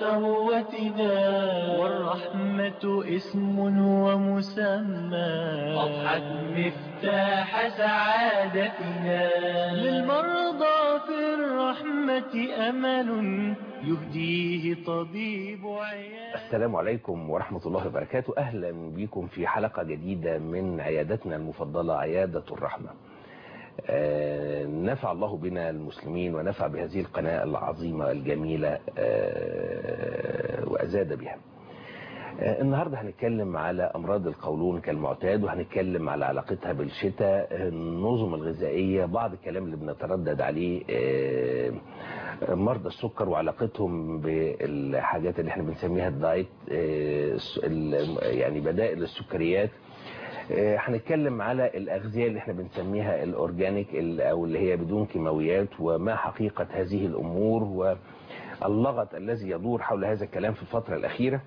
ثروتنا والرحمة اسم ومسمى أضحت مفتاح سعادتنا للمرضى في الرحمة أمل يهديه طبيب عيادنا السلام عليكم ورحمة الله وبركاته أهلا بكم في حلقة جديدة من عيادتنا المفضلة عيادة الرحمة آه، نفع الله بنا المسلمين ونفع بهذه القناة العظيمة الجميلة آه، وأزاد بها آه، النهاردة هنتكلم على أمراض القولون كالمعتاد وهنتكلم على علاقتها بالشتاء النظم الغذائية بعض الكلام اللي بنتردد عليه آه، مرضى السكر وعلاقتهم بالحاجات اللي احنا بنسميها الدايت آه، الس- ال- يعني بدائل السكريات آه، هنتكلم على الأغذية اللي احنا بنسميها الأورجانيك ال- أو اللي هي بدون كيماويات وما حقيقة هذه الأمور واللغط الذي يدور حول هذا الكلام في الفترة الأخيرة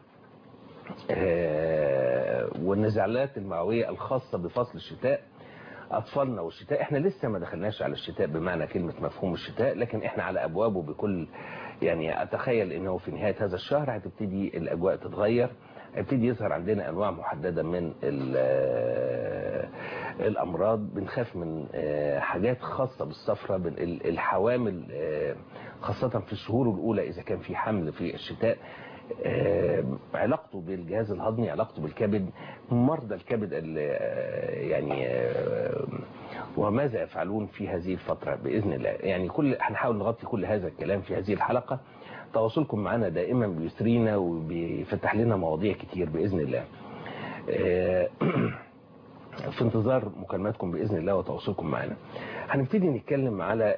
آه، والنزعلات المعوية الخاصة بفصل الشتاء أطفالنا والشتاء احنا لسه ما دخلناش على الشتاء بمعنى كلمة مفهوم الشتاء لكن احنا على أبوابه بكل يعني أتخيل أنه في نهاية هذا الشهر هتبتدي الأجواء تتغير هيبتدي يظهر عندنا أنواع محددة من ال- الأمراض بنخاف من آه، حاجات خاصة بالصفرة بن- ال- الحوامل آه، خاصة في الشهور الأولى إذا كان في حمل في الشتاء آه، علاقته بالجهاز الهضمي علاقته بالكبد مرضى الكبد ال- آه، يعني آه، وماذا يفعلون في هذه الفترة بإذن الله يعني كل هنحاول نغطي كل هذا الكلام في هذه الحلقة تواصلكم معنا دائما بيسرينا وبيفتح لنا مواضيع كتير بإذن الله آه، في انتظار مكالماتكم بإذن الله وتواصلكم معنا هنبتدي نتكلم على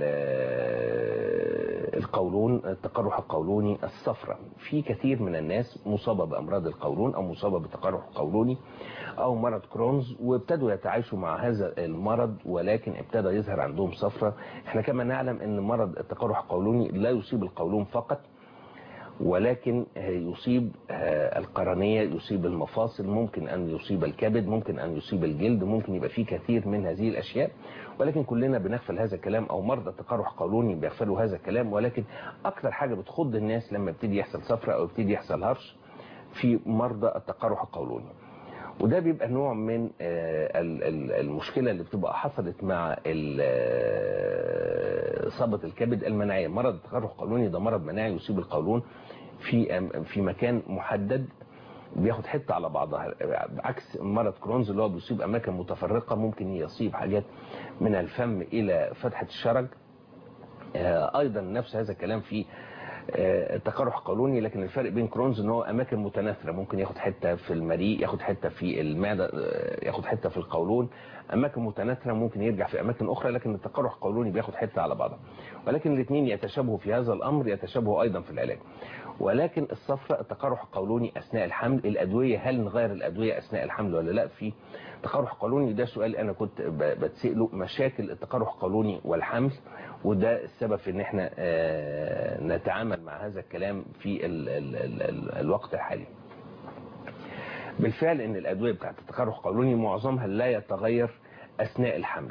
ال- القولون التقرح القولوني الصفرة في كثير من الناس مصابة بأمراض القولون أو مصابة بتقرح قولوني أو مرض كرونز وابتدوا يتعايشوا مع هذا المرض ولكن ابتدى يظهر عندهم صفرة احنا كما نعلم ان مرض التقرح القولوني لا يصيب القولون فقط ولكن يصيب آه، القرنية يصيب المفاصل ممكن أن يصيب الكبد ممكن أن يصيب الجلد ممكن يبقى فيه كثير من هذه الأشياء ولكن كلنا بنغفل هذا الكلام أو مرضى تقرح قولوني بيغفلوا هذا الكلام ولكن أكثر حاجة بتخض الناس لما يبتدي يحصل صفرة أو يبتدي يحصل هرش في مرضى التقرح القولوني وده بيبقى نوع من آه، ال- ال- المشكلة اللي بتبقى حصلت مع ال- آه، إصابة الكبد المناعية مرض التقرح القولوني ده مرض مناعي يصيب القولون في أم- في مكان محدد بياخد حتة على بعضها عكس مرض كرونز اللي هو بيصيب أماكن متفرقة ممكن يصيب حاجات من الفم إلى فتحة الشرج آه، ايضا نفس هذا الكلام في آه، تقرح قولوني لكن الفرق بين كرونز ان هو اماكن متناثره ممكن ياخد حته في المريء ياخد حته في المعده آه، ياخد حته في القولون اماكن متناثره ممكن يرجع في اماكن اخرى لكن التقرح القولوني بياخد حته على بعضها ولكن الاثنين يتشابهوا في هذا الامر يتشابهوا ايضا في العلاج ولكن الصفرة التقرح القولوني اثناء الحمل الادويه هل نغير الادويه اثناء الحمل ولا لا في تقرح قولوني ده سؤال انا كنت ب- بتساله مشاكل التقرح القولوني والحمل وده السبب في ان احنا آه، نتعامل مع هذا الكلام في ال ال ال ال الوقت الحالي بالفعل ان الادويه بتاعت التقرح القولوني معظمها لا يتغير اثناء الحمل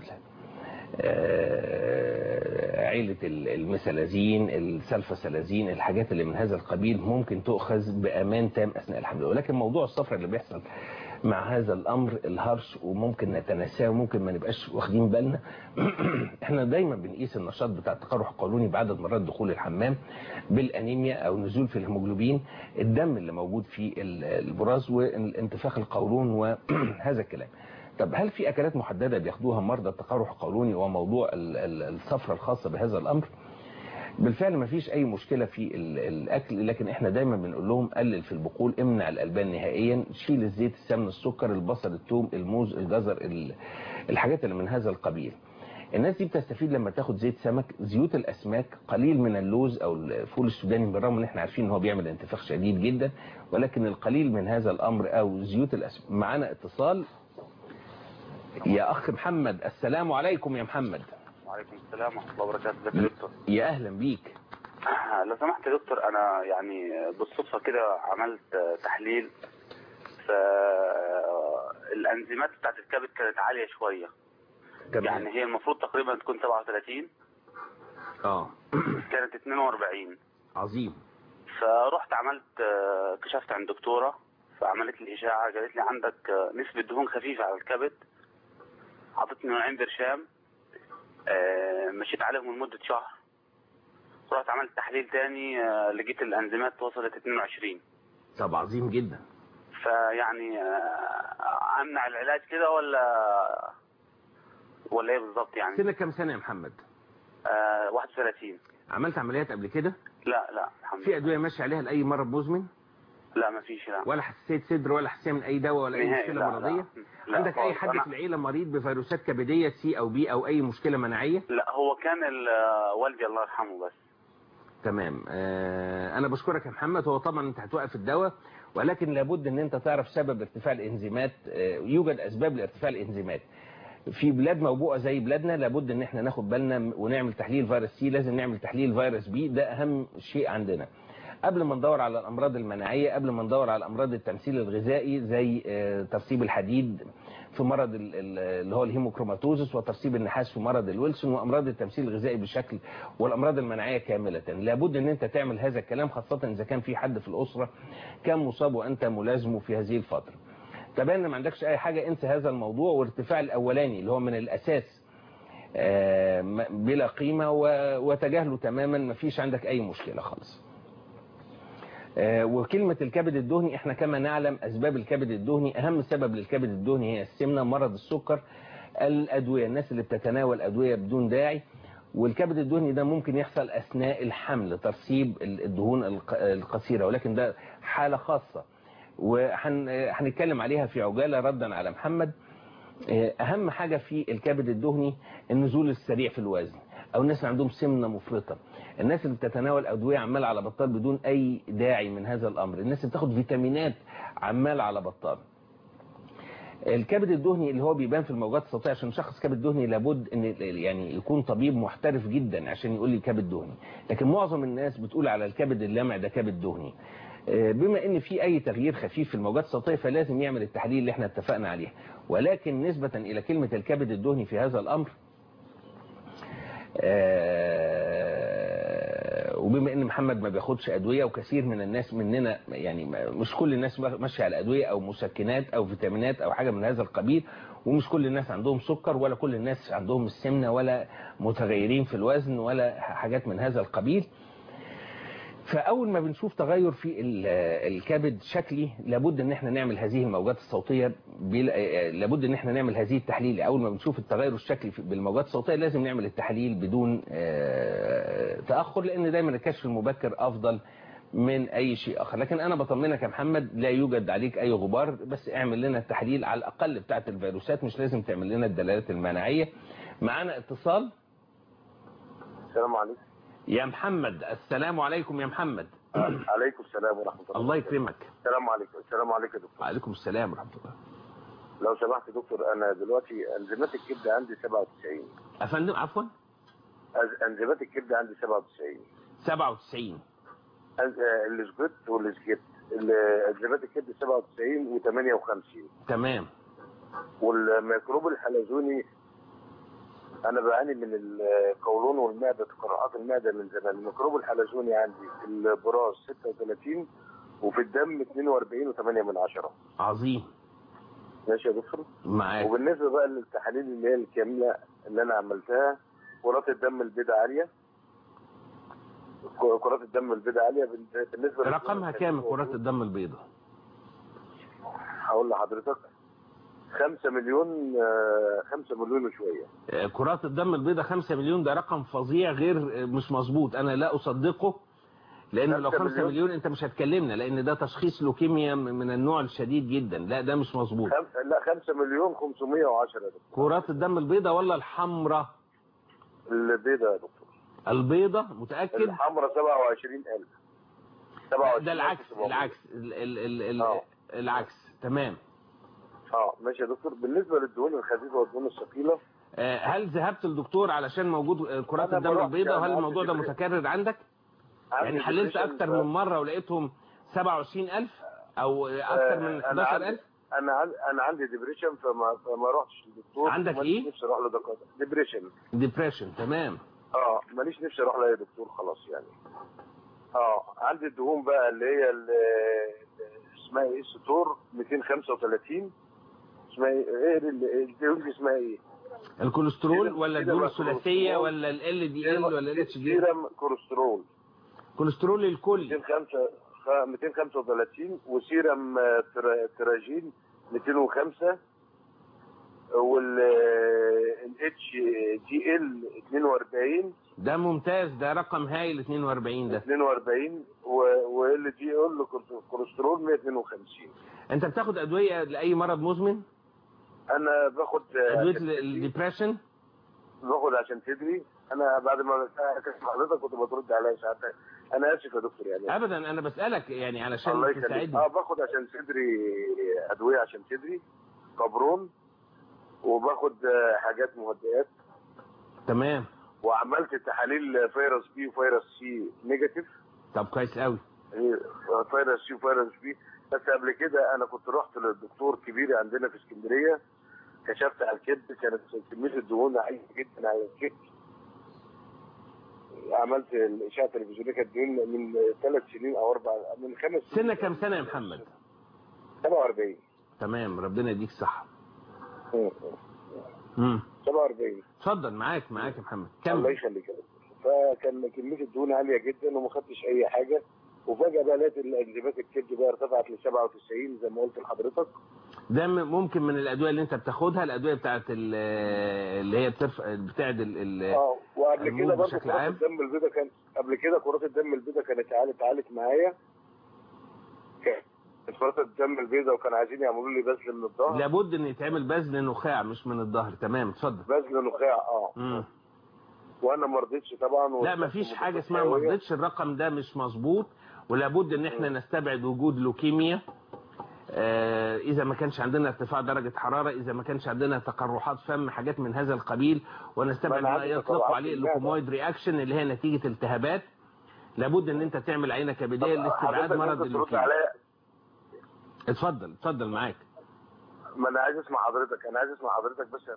آه، عيلة ال- الميثالازين السلفاسلازين الحاجات اللي من هذا القبيل ممكن تؤخذ بأمان تام أثناء الحمل ولكن موضوع الصفرة اللي بيحصل مع هذا الأمر الهرش وممكن نتناساه وممكن ما نبقاش واخدين بالنا احنا دايما بنقيس النشاط بتاع التقرح القولوني بعدد مرات دخول الحمام بالأنيميا أو نزول في الهيموجلوبين الدم اللي موجود في ال- البراز وانتفاخ القولون وهذا الكلام طب هل في اكلات محدده بياخدوها مرضى التقرح القولوني وموضوع ال- ال- الصفرة الخاصه بهذا الامر بالفعل ما فيش اي مشكله في ال- الاكل لكن احنا دايما بنقول لهم قلل في البقول امنع الالبان نهائيا شيل الزيت السمن السكر البصل الثوم الموز الجزر ال- الحاجات اللي من هذا القبيل الناس دي بتستفيد لما تاخد زيت سمك زيوت الاسماك قليل من اللوز او الفول السوداني بالرغم ان احنا عارفين ان هو بيعمل انتفاخ شديد جدا ولكن القليل من هذا الامر او زيوت الاسماك معانا اتصال يا اخ محمد السلام عليكم يا محمد وعليكم السلام ورحمة الله وبركاته ازيك يا دكتور يا اهلا بيك لو سمحت يا دكتور انا يعني بالصدفة كده عملت تحليل فالانزيمات بتاعت الكبد كانت عالية شوية تمام. يعني هي المفروض تقريبا تكون 37 اه كانت 42 عظيم فرحت عملت آه، كشفت عند دكتوره فعملت لي اشاعه قالت لي عندك آه، نسبه دهون خفيفه على الكبد عطتني نوعين برشام آه، مشيت عليهم لمده شهر رحت عملت تحليل تاني آه، لقيت الانزيمات وصلت 22 طب عظيم جدا فيعني آه، امنع العلاج كده ولا ولا ايه بالظبط يعني سنك كام سنه يا محمد آه 31 عملت عمليات قبل كده لا لا الحمد في لله ادويه ماشيه عليها لاي مرض مزمن لا ما فيش لا ولا حساسيه صدر ولا حساسيه من اي دواء ولا اي نهائي، مشكله لا، مرضيه لا. لا عندك اي خالص. حد أنا- في العيله مريض بفيروسات كبديه سي او بي او اي مشكله مناعيه لا هو كان ال- آه، والدي الله يرحمه بس تمام آه انا بشكرك يا محمد هو طبعا انت هتوقف الدواء ولكن لابد ان انت تعرف سبب ارتفاع الانزيمات آه يوجد اسباب لارتفاع الانزيمات في بلاد موبوءه زي بلادنا لابد ان احنا ناخد بالنا ونعمل تحليل فيروس سي لازم نعمل تحليل فيروس بي ده اهم شيء عندنا قبل ما ندور على الامراض المناعيه قبل ما ندور على امراض التمثيل الغذائي زي آه، ترسيب الحديد في مرض ال- ال- اللي هو الهيموكروماتوزس وترسيب النحاس في مرض الويلسون وامراض التمثيل الغذائي بشكل والامراض المناعيه كامله لابد ان انت تعمل هذا الكلام خاصه اذا كان في حد في الاسره كان مصاب وانت ملازمه في هذه الفتره تبان ان ما عندكش اي حاجه انسى هذا الموضوع وارتفاع الاولاني اللي هو من الاساس آه، م- بلا قيمه و- وتجاهله تماما ما فيش عندك اي مشكله خالص آه، وكلمة الكبد الدهني احنا كما نعلم اسباب الكبد الدهني اهم سبب للكبد الدهني هي السمنة مرض السكر الادوية الناس اللي بتتناول ادوية بدون داعي والكبد الدهني ده ممكن يحصل اثناء الحمل ترسيب الدهون الق- القصيرة ولكن ده حالة خاصة وهنتكلم عليها في عجالة ردا على محمد آه، اهم حاجة في الكبد الدهني النزول السريع في الوزن او الناس اللي عندهم سمنة مفرطة الناس اللي بتتناول ادوية عمال على بطال بدون اي داعي من هذا الامر الناس اللي بتاخد فيتامينات عمال على بطال الكبد الدهني اللي هو بيبان في الموجات الصوتيه عشان شخص كبد دهني لابد ان يعني يكون طبيب محترف جدا عشان يقول لي كبد دهني لكن معظم الناس بتقول على الكبد اللامع ده كبد دهني آه، بما ان في اي تغيير خفيف في الموجات الصوتيه فلازم يعمل التحليل اللي احنا اتفقنا عليه ولكن نسبه الى كلمه الكبد الدهني في هذا الامر آه، وبما ان محمد ما بياخدش ادويه وكثير من الناس مننا يعني ما- مش كل الناس ماشيه على ادويه او مسكنات او فيتامينات او حاجه من هذا القبيل ومش كل الناس عندهم سكر ولا كل الناس عندهم السمنه ولا متغيرين في الوزن ولا حاجات من هذا القبيل فاول ما بنشوف تغير في ال- الكبد شكلي لابد ان احنا نعمل هذه الموجات الصوتيه بلا- لابد ان احنا نعمل هذه التحليل اول ما بنشوف التغير الشكلي في- بالموجات الصوتيه لازم نعمل التحليل بدون آه، تاخر لان دايما الكشف المبكر افضل من اي شيء اخر لكن انا بطمنك يا محمد لا يوجد عليك اي غبار بس اعمل لنا التحليل على الاقل بتاعه الفيروسات مش لازم تعمل لنا الدلالات المناعيه معانا اتصال السلام عليكم يا محمد السلام عليكم يا محمد عليكم السلام ورحمه الله الله يكرمك السلام عليكم السلام عليكم يا دكتور وعليكم السلام ورحمه الله لو سمحت دكتور انا دلوقتي انزيمات الكبد عندي 97 افندم عفوا أز- انزيمات الكبد عندي 97 97 أز- آه، السجت والسجت ال- انزيمات الكبد 97 و58 تمام والميكروب الحلزوني انا بعاني من القولون والمعده تقرحات المعده من زمان الميكروب الحلزوني عندي في البراز 36 وفي الدم 42 و8 من عشرة عظيم ماشي يا دكتور معاك وبالنسبه بقى للتحاليل اللي هي الكامله اللي انا عملتها كرات الدم البيضاء عاليه ك- كرات الدم البيضاء عاليه بال- بالنسبه رقمها كام كرات الدم البيضاء هقول لحضرتك 5 مليون 5 مليون وشويه آه، كرات الدم البيضاء 5 مليون ده رقم فظيع غير آه، مش مظبوط انا لا اصدقه لان لو 5 5 مليون. مليون انت مش هتكلمنا لان ده تشخيص لوكيميا من النوع الشديد جدا لا ده مش مظبوط خم... لا 5 مليون 510 يا دكتور كرات الدم البيضاء ولا الحمراء البيضاء يا دكتور البيضاء متاكد الحمراء 27000 27 ده العكس العكس ال ال ال ال آه. العكس تمام اه ماشي يا دكتور بالنسبه للدهون الخفيفه والدهون الثقيله آه، هل ذهبت للدكتور علشان موجود آه، كرات أنا الدم بروح البيضاء وهل يعني الموضوع ده عندي متكرر عندك يعني عندي حللت depression اكتر ف- من مرة ولقيتهم 27000 او اكتر من آه، أنا 11000 عندي- انا عندي انا عندي ديبريشن فما فما رحتش للدكتور عندك وماليش إيه؟ نفسي اروح لدكتور ديبريشن ديبريشن تمام اه ماليش نفسي اروح لاي دكتور خلاص يعني اه عندي الدهون بقى اللي هي ال- اسمها ايه ستور 235 اسمها ايه ايه ال- الدهون دي اسمها ايه؟ الكوليسترول كده- ولا كده الدهون بقى الثلاثيه كوليسترول. ولا ال دي ال ولا ال اتش دي سيرم كوليسترول كوليسترول الكلي 205 خ- 235 وسيرم آه، ترا- تراجين 205 والاتش دي ال 42 ده ممتاز ده رقم هايل 42 ده 42 وال دي ال كوليسترول 152 انت بتاخد ادويه لاي مرض مزمن انا باخد آه، ادويه عشان تدري- الديبريشن باخد عشان تدري انا بعد ما كنت حضرتك كنت بترد عليا ساعات انا اسف يا دكتور يعني ابدا انا بسالك يعني الله علشان يخليك تساعدني اه باخد عشان صدري ادويه عشان صدري كبرون وباخد آه، حاجات مهدئات تمام وعملت تحاليل فيروس بي وفيروس سي نيجاتيف طب كويس قوي إيه، فيروس سي وفيروس بي بس قبل كده انا كنت رحت للدكتور كبير عندنا في اسكندريه كشفت على الكبد كانت كميه الدهون عاليه جدا على الكبد عملت الاشعه التلفزيونيه كانت دهون من ثلاث سنين او اربع من خمس سنين سنك كام سنه يا محمد 47 تمام ربنا يديك الصحه مم. امم 47 اتفضل معاك معاك يا محمد الله كمل يخليك يا دكتور. فكان كميه الدهون عاليه جدا وما خدتش اي حاجه وفجاه بقى لقيت الانزيمات الكبد بقى ارتفعت ل 97 زي ما قلت لحضرتك ده م- ممكن من الادويه اللي انت بتاخدها الادويه بتاعت ال- اللي هي بترفع بتاعت ال- ال- اه وقبل الموت كده برضه بشكل كرات عام؟ الدم البيضاء كان قبل كده كرات الدم البيضاء كانت اتعالت اتعالت معايا كانت كرات الدم البيضاء وكان عايزين يعملوا لي بذل من الظهر لابد ان يتعمل بذل نخاع مش من الظهر تمام اتفضل بذل نخاع اه مم. وانا ما رضيتش طبعا لا واستخدمت مفيش حاجه مضادات اسمها ما حيوية. رضيتش الرقم ده مش مظبوط ولابد ان احنا نستبعد وجود لوكيميا آه، اذا ما كانش عندنا ارتفاع درجه حراره اذا ما كانش عندنا تقرحات فم حاجات من هذا القبيل ونستبعد ما أنا ما عندي يطلقوا تقرحات عليه في المعدة. اللوكومويد رياكشن اللي هي نتيجه التهابات لابد ان انت تعمل عينه كبديه لاستبعاد حضرتك مرض ممكن ترد اللوكيميا عليا اتفضل اتفضل معاك ما انا عايز اسمع حضرتك انا عايز اسمع حضرتك بس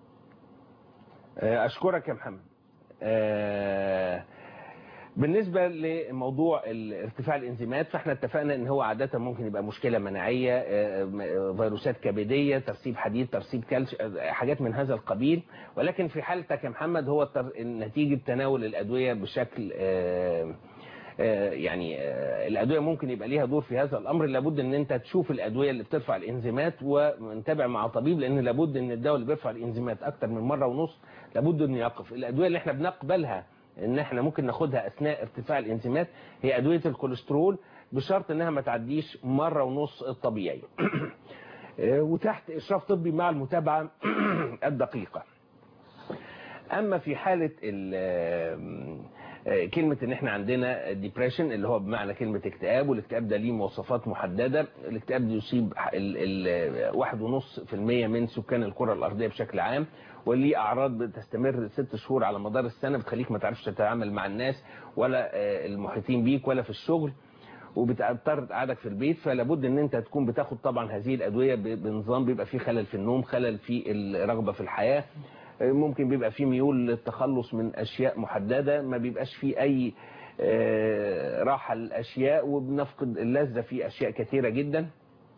آه، اشكرك يا محمد آه، بالنسبة لموضوع ال- ارتفاع الانزيمات فاحنا اتفقنا ان هو عادة ممكن يبقى مشكلة مناعية آه، م- فيروسات كبدية ترسيب حديد ترسيب كالش آه، حاجات من هذا القبيل ولكن في حالتك يا محمد هو التر- نتيجة تناول الأدوية بشكل آه، آه، يعني آه، الأدوية ممكن يبقى ليها دور في هذا الأمر لابد ان انت تشوف الأدوية اللي بترفع الانزيمات ونتابع مع طبيب لان لابد ان الدواء اللي بيرفع الانزيمات اكتر من مرة ونص لابد انه يقف الأدوية اللي احنا بنقبلها ان احنا ممكن ناخدها اثناء ارتفاع الانزيمات هي ادويه الكوليسترول بشرط انها ما تعديش مره ونص الطبيعي آه، وتحت اشراف طبي مع المتابعه الدقيقه اما في حاله ال- آه، كلمة ان احنا عندنا ديبريشن اللي هو بمعنى كلمة اكتئاب والاكتئاب ده ليه مواصفات محددة الاكتئاب ده يصيب ال- ال- واحد ونص في المية من سكان الكرة الارضية بشكل عام وليه اعراض بتستمر ست شهور على مدار السنة بتخليك ما تعرفش تتعامل مع الناس ولا آه، المحيطين بيك ولا في الشغل وبتضطر تقعدك في البيت فلا بد ان انت تكون بتاخد طبعا هذه الادويه ب- بنظام بيبقى فيه خلل في النوم خلل في الرغبه في الحياه ممكن بيبقى فيه ميول للتخلص من اشياء محدده ما بيبقاش فيه اي آه، راحه للاشياء وبنفقد اللذه في اشياء كثيره جدا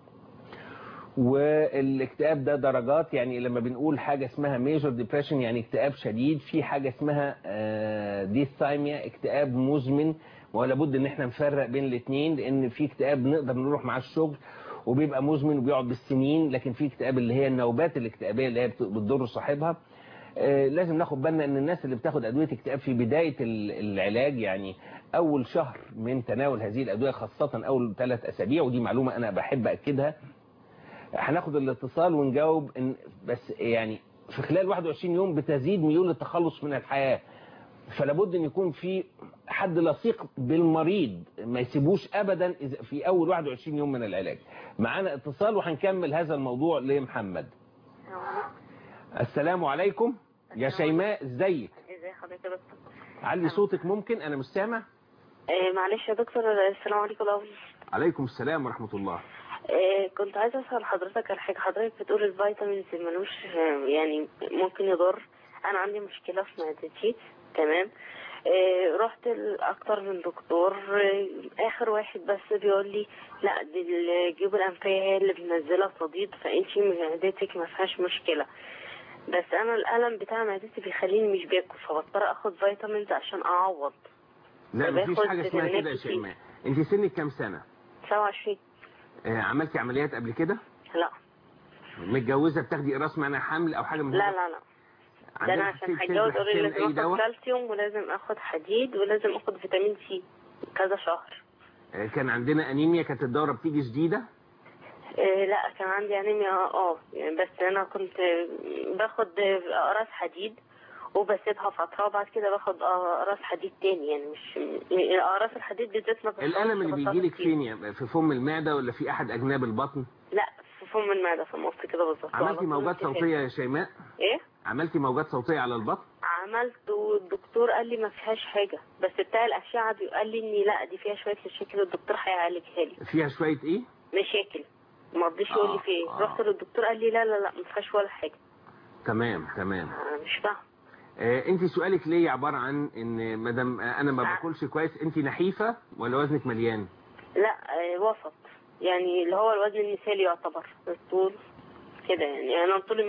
والاكتئاب ده درجات يعني لما بنقول حاجة اسمها ميجور ديبريشن يعني اكتئاب شديد في حاجة اسمها ديثايميا اكتئاب مزمن ولا بد ان احنا نفرق بين الاثنين لان في اكتئاب نقدر نروح معاه الشغل وبيبقى مزمن وبيقعد بالسنين لكن في اكتئاب اللي هي النوبات الاكتئابية اللي هي بت- بتضر صاحبها آه، لازم ناخد بالنا ان الناس اللي بتاخد ادويه اكتئاب في بدايه ال- العلاج يعني اول شهر من تناول هذه الادويه خاصه اول ثلاث اسابيع ودي معلومه انا بحب اكدها هناخد الاتصال ونجاوب إن بس يعني في خلال 21 يوم بتزيد ميول للتخلص من الحياة فلابد ان يكون في حد لصيق بالمريض ما يسيبوش ابدا إذا- في اول 21 يوم من العلاج معانا اتصال وهنكمل هذا الموضوع لمحمد السلام عليكم يا شيماء ازيك ازي حضرتك بس علي صوتك ممكن انا مش سامع آه معلش يا دكتور السلام عليكم الاول عليكم السلام ورحمة الله آه كنت عايزه اسال حضرتك على حاجه حضرتك بتقول الفيتامينز ملوش آه، يعني ممكن يضر انا عندي مشكله في معدتي تمام آه، رحت لاكتر من دكتور آه، اخر واحد بس بيقول لي لا دي الجيوب الانفيه هي اللي منزله صديد فانتي معدتك ما فيهاش مشكله بس انا الالم بتاع معدتي بيخليني مش باكل فبضطر اخد فيتامينز عشان اعوض لا مفيش باخد حاجه اسمها كده يا فيتامينات كتير. شيماء انت سنك كام سنه 27 آه، عملتي عمليات قبل كده لا متجوزه بتاخدي اقراص معناها حمل او حاجه من لا هذا؟ لا لا ده انا عندك عشان ست هتجوز سن قالوا لي اي لازم دواء اخد كالسيوم ولازم اخد حديد ولازم اخد فيتامين سي كذا شهر آه، كان عندنا انيميا كانت الدوره بتيجي شديده إيه لا كان عندي انيميا اه يعني بس انا كنت باخد اقراص حديد وبسيبها فتره وبعد كده باخد اقراص حديد تاني يعني مش يعني اقراص الحديد بالذات ما بشربش الالم اللي بطلع بيجي لك كتير. فين يا- في فم المعده ولا في احد اجناب البطن لا في فم المعده في النص كده بالظبط عملتي وعلى طول موجات انتفاخ. صوتيه يا شيماء ايه عملتي موجات صوتيه على البطن عملت والدكتور قال لي ما فيهاش حاجه بس بتاع الاشعه دي قال لي اني لا دي فيها شويه مشاكل الدكتور هيعالجها لي فيها شويه ايه مشاكل ما رضيش يقول لي في ايه آه. رحت للدكتور قال لي لا لا لا ما فيهاش ولا حاجه تمام تمام انا مش فاهم آه انت سؤالك ليه عباره عن ان مادام انا ما آه. باكلش كويس انت نحيفه ولا وزنك مليان لا آه، وسط يعني اللي هو الوزن المثالي يعتبر الطول كده يعني انا طولي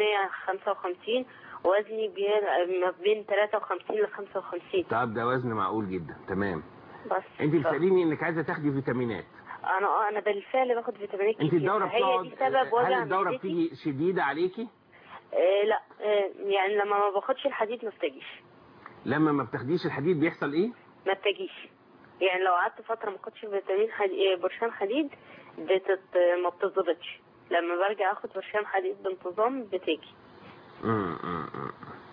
155 وزني بي- ما بين 53 ل 55 طب ده وزن معقول جدا تمام بس انت ف- بتساليني انك عايزه تاخدي فيتامينات انا اه انا بالفعل باخد فيتامينات انت كتير الدوره فهي بتقعد دي سبب وجع هل الدوره معدتي. بتيجي شديده عليكي آه لا آه يعني لما ما باخدش الحديد ما بتجيش لما ما بتاخديش الحديد بيحصل ايه ما بتجيش يعني لو قعدت فتره ما اخدش فيتامين حديد برشام حديد بتت... ما بتظبطش لما برجع اخد برشام حديد بانتظام بتيجي مم، مم، مم.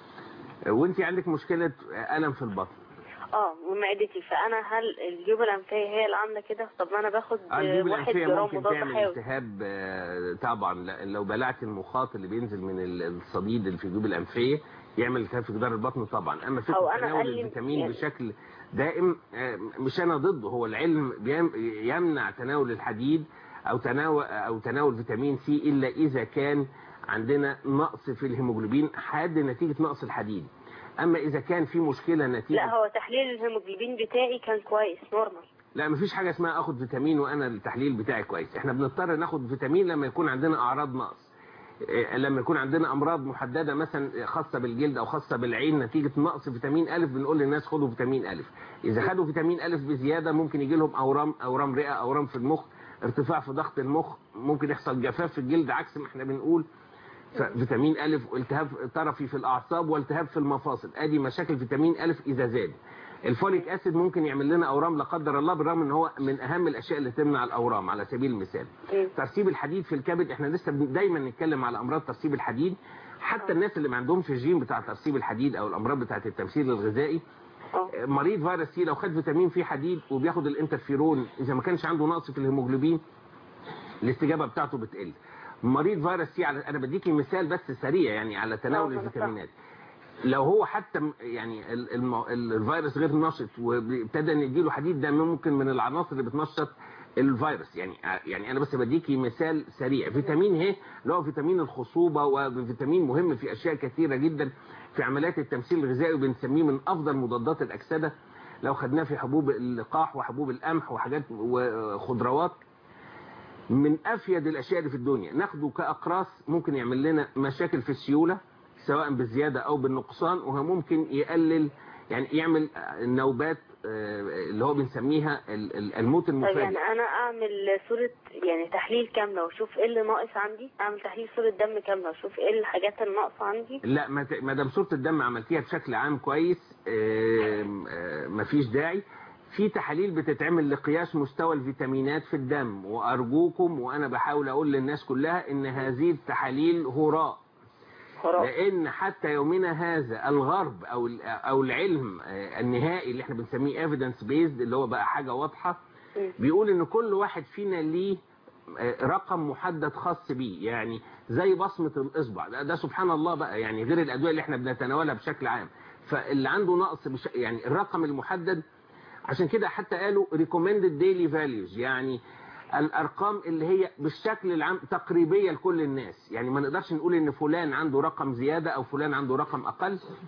وانت عندك مشكله الم في البطن اه ومعدتي فانا هل الجيوب الانفيه هي اللي عامله كده طب ما انا باخد آه، الجيوب واحد الانفيه جرام ممكن مضاد تعمل حيوي التهاب آه، طبعا ل- لو بلعت المخاط اللي بينزل من ال- الصديد اللي في الجيوب الانفيه يعمل التهاب في جدار البطن طبعا اما أو فكره أنا تناول قال لي الفيتامين يعني- بشكل دائم آه، مش انا ضده هو العلم بيم- يمنع تناول الحديد او تناول او تناول فيتامين سي الا اذا كان عندنا نقص في الهيموجلوبين حاد نتيجه نقص الحديد اما اذا كان في مشكله نتيجه لا هو تحليل الهيموجلوبين بتاعي كان كويس نورمال لا مفيش حاجة اسمها اخد فيتامين وانا التحليل بتاعي كويس احنا بنضطر ناخد فيتامين لما يكون عندنا اعراض نقص إيه، لما يكون عندنا امراض محدده مثلا خاصه بالجلد او خاصه بالعين نتيجه نقص فيتامين الف بنقول للناس خدوا فيتامين الف اذا خدوا فيتامين الف بزياده ممكن يجي لهم اورام اورام رئه اورام في المخ ارتفاع في ضغط المخ ممكن يحصل جفاف في الجلد عكس ما احنا بنقول فيتامين الف والتهاب طرفي في الاعصاب والتهاب في المفاصل ادي مشاكل فيتامين الف اذا زاد الفوليك اسيد ممكن يعمل لنا اورام لا قدر الله بالرغم ان هو من اهم الاشياء اللي تمنع الاورام على سبيل المثال مم. ترسيب الحديد في الكبد احنا لسه بن- دايما نتكلم على امراض ترسيب الحديد حتى الناس اللي ما عندهمش الجين بتاع ترسيب الحديد او الامراض بتاعه التمثيل الغذائي اه مريض فيروس سي لو خد فيتامين فيه حديد وبياخد الانترفيرون اذا ما كانش عنده نقص في الهيموجلوبين الاستجابه بتاعته بتقل مريض فيروس سي على انا بديكي مثال بس سريع يعني على تناول آه، أنا الفيتامينات لو هو حتى م- يعني ال- الم- ال- الفيروس غير نشط وابتدى ان يديله حديد ده ممكن من العناصر اللي بتنشط الفيروس يعني يعني انا بس بديكي مثال سريع فيتامين ه اللي هو فيتامين الخصوبه وفيتامين مهم في اشياء كثيره جدا في عمليات التمثيل الغذائي وبنسميه من افضل مضادات الاكسده لو خدناه في حبوب اللقاح وحبوب القمح وحاجات وخضروات من افيد الاشياء اللي في الدنيا ناخده كاقراص ممكن يعمل لنا مشاكل في السيوله سواء بالزياده او بالنقصان وهو ممكن يقلل يعني يعمل نوبات آه، اللي هو بنسميها ال- ال- الموت طيب المفاجئ يعني انا اعمل صورة يعني تحليل كاملة واشوف ايه اللي ناقص عندي اعمل تحليل صورة دم كاملة واشوف ايه الحاجات اللي ناقصة عندي لا ما ت- ما دام صوره الدم عملتيها بشكل عام كويس آم، آه، مفيش داعي في تحاليل بتتعمل لقياس مستوى الفيتامينات في الدم وارجوكم وانا بحاول اقول للناس كلها ان هذه التحاليل هراء خلاص لان حتى يومنا هذا الغرب او ال- او العلم آه، النهائي اللي احنا بنسميه ايفيدنس بيزد اللي هو بقى حاجه واضحه مم. بيقول ان كل واحد فينا ليه آه، رقم محدد خاص بيه يعني زي بصمه الاصبع ده, ده سبحان الله بقى يعني غير الادويه اللي احنا بنتناولها بشكل عام فاللي عنده نقص بش... يعني الرقم المحدد عشان كده حتى قالوا recommended daily values يعني الارقام اللي هي بالشكل العام تقريبيه لكل الناس يعني ما نقدرش نقول ان فلان عنده رقم زياده او فلان عنده رقم اقل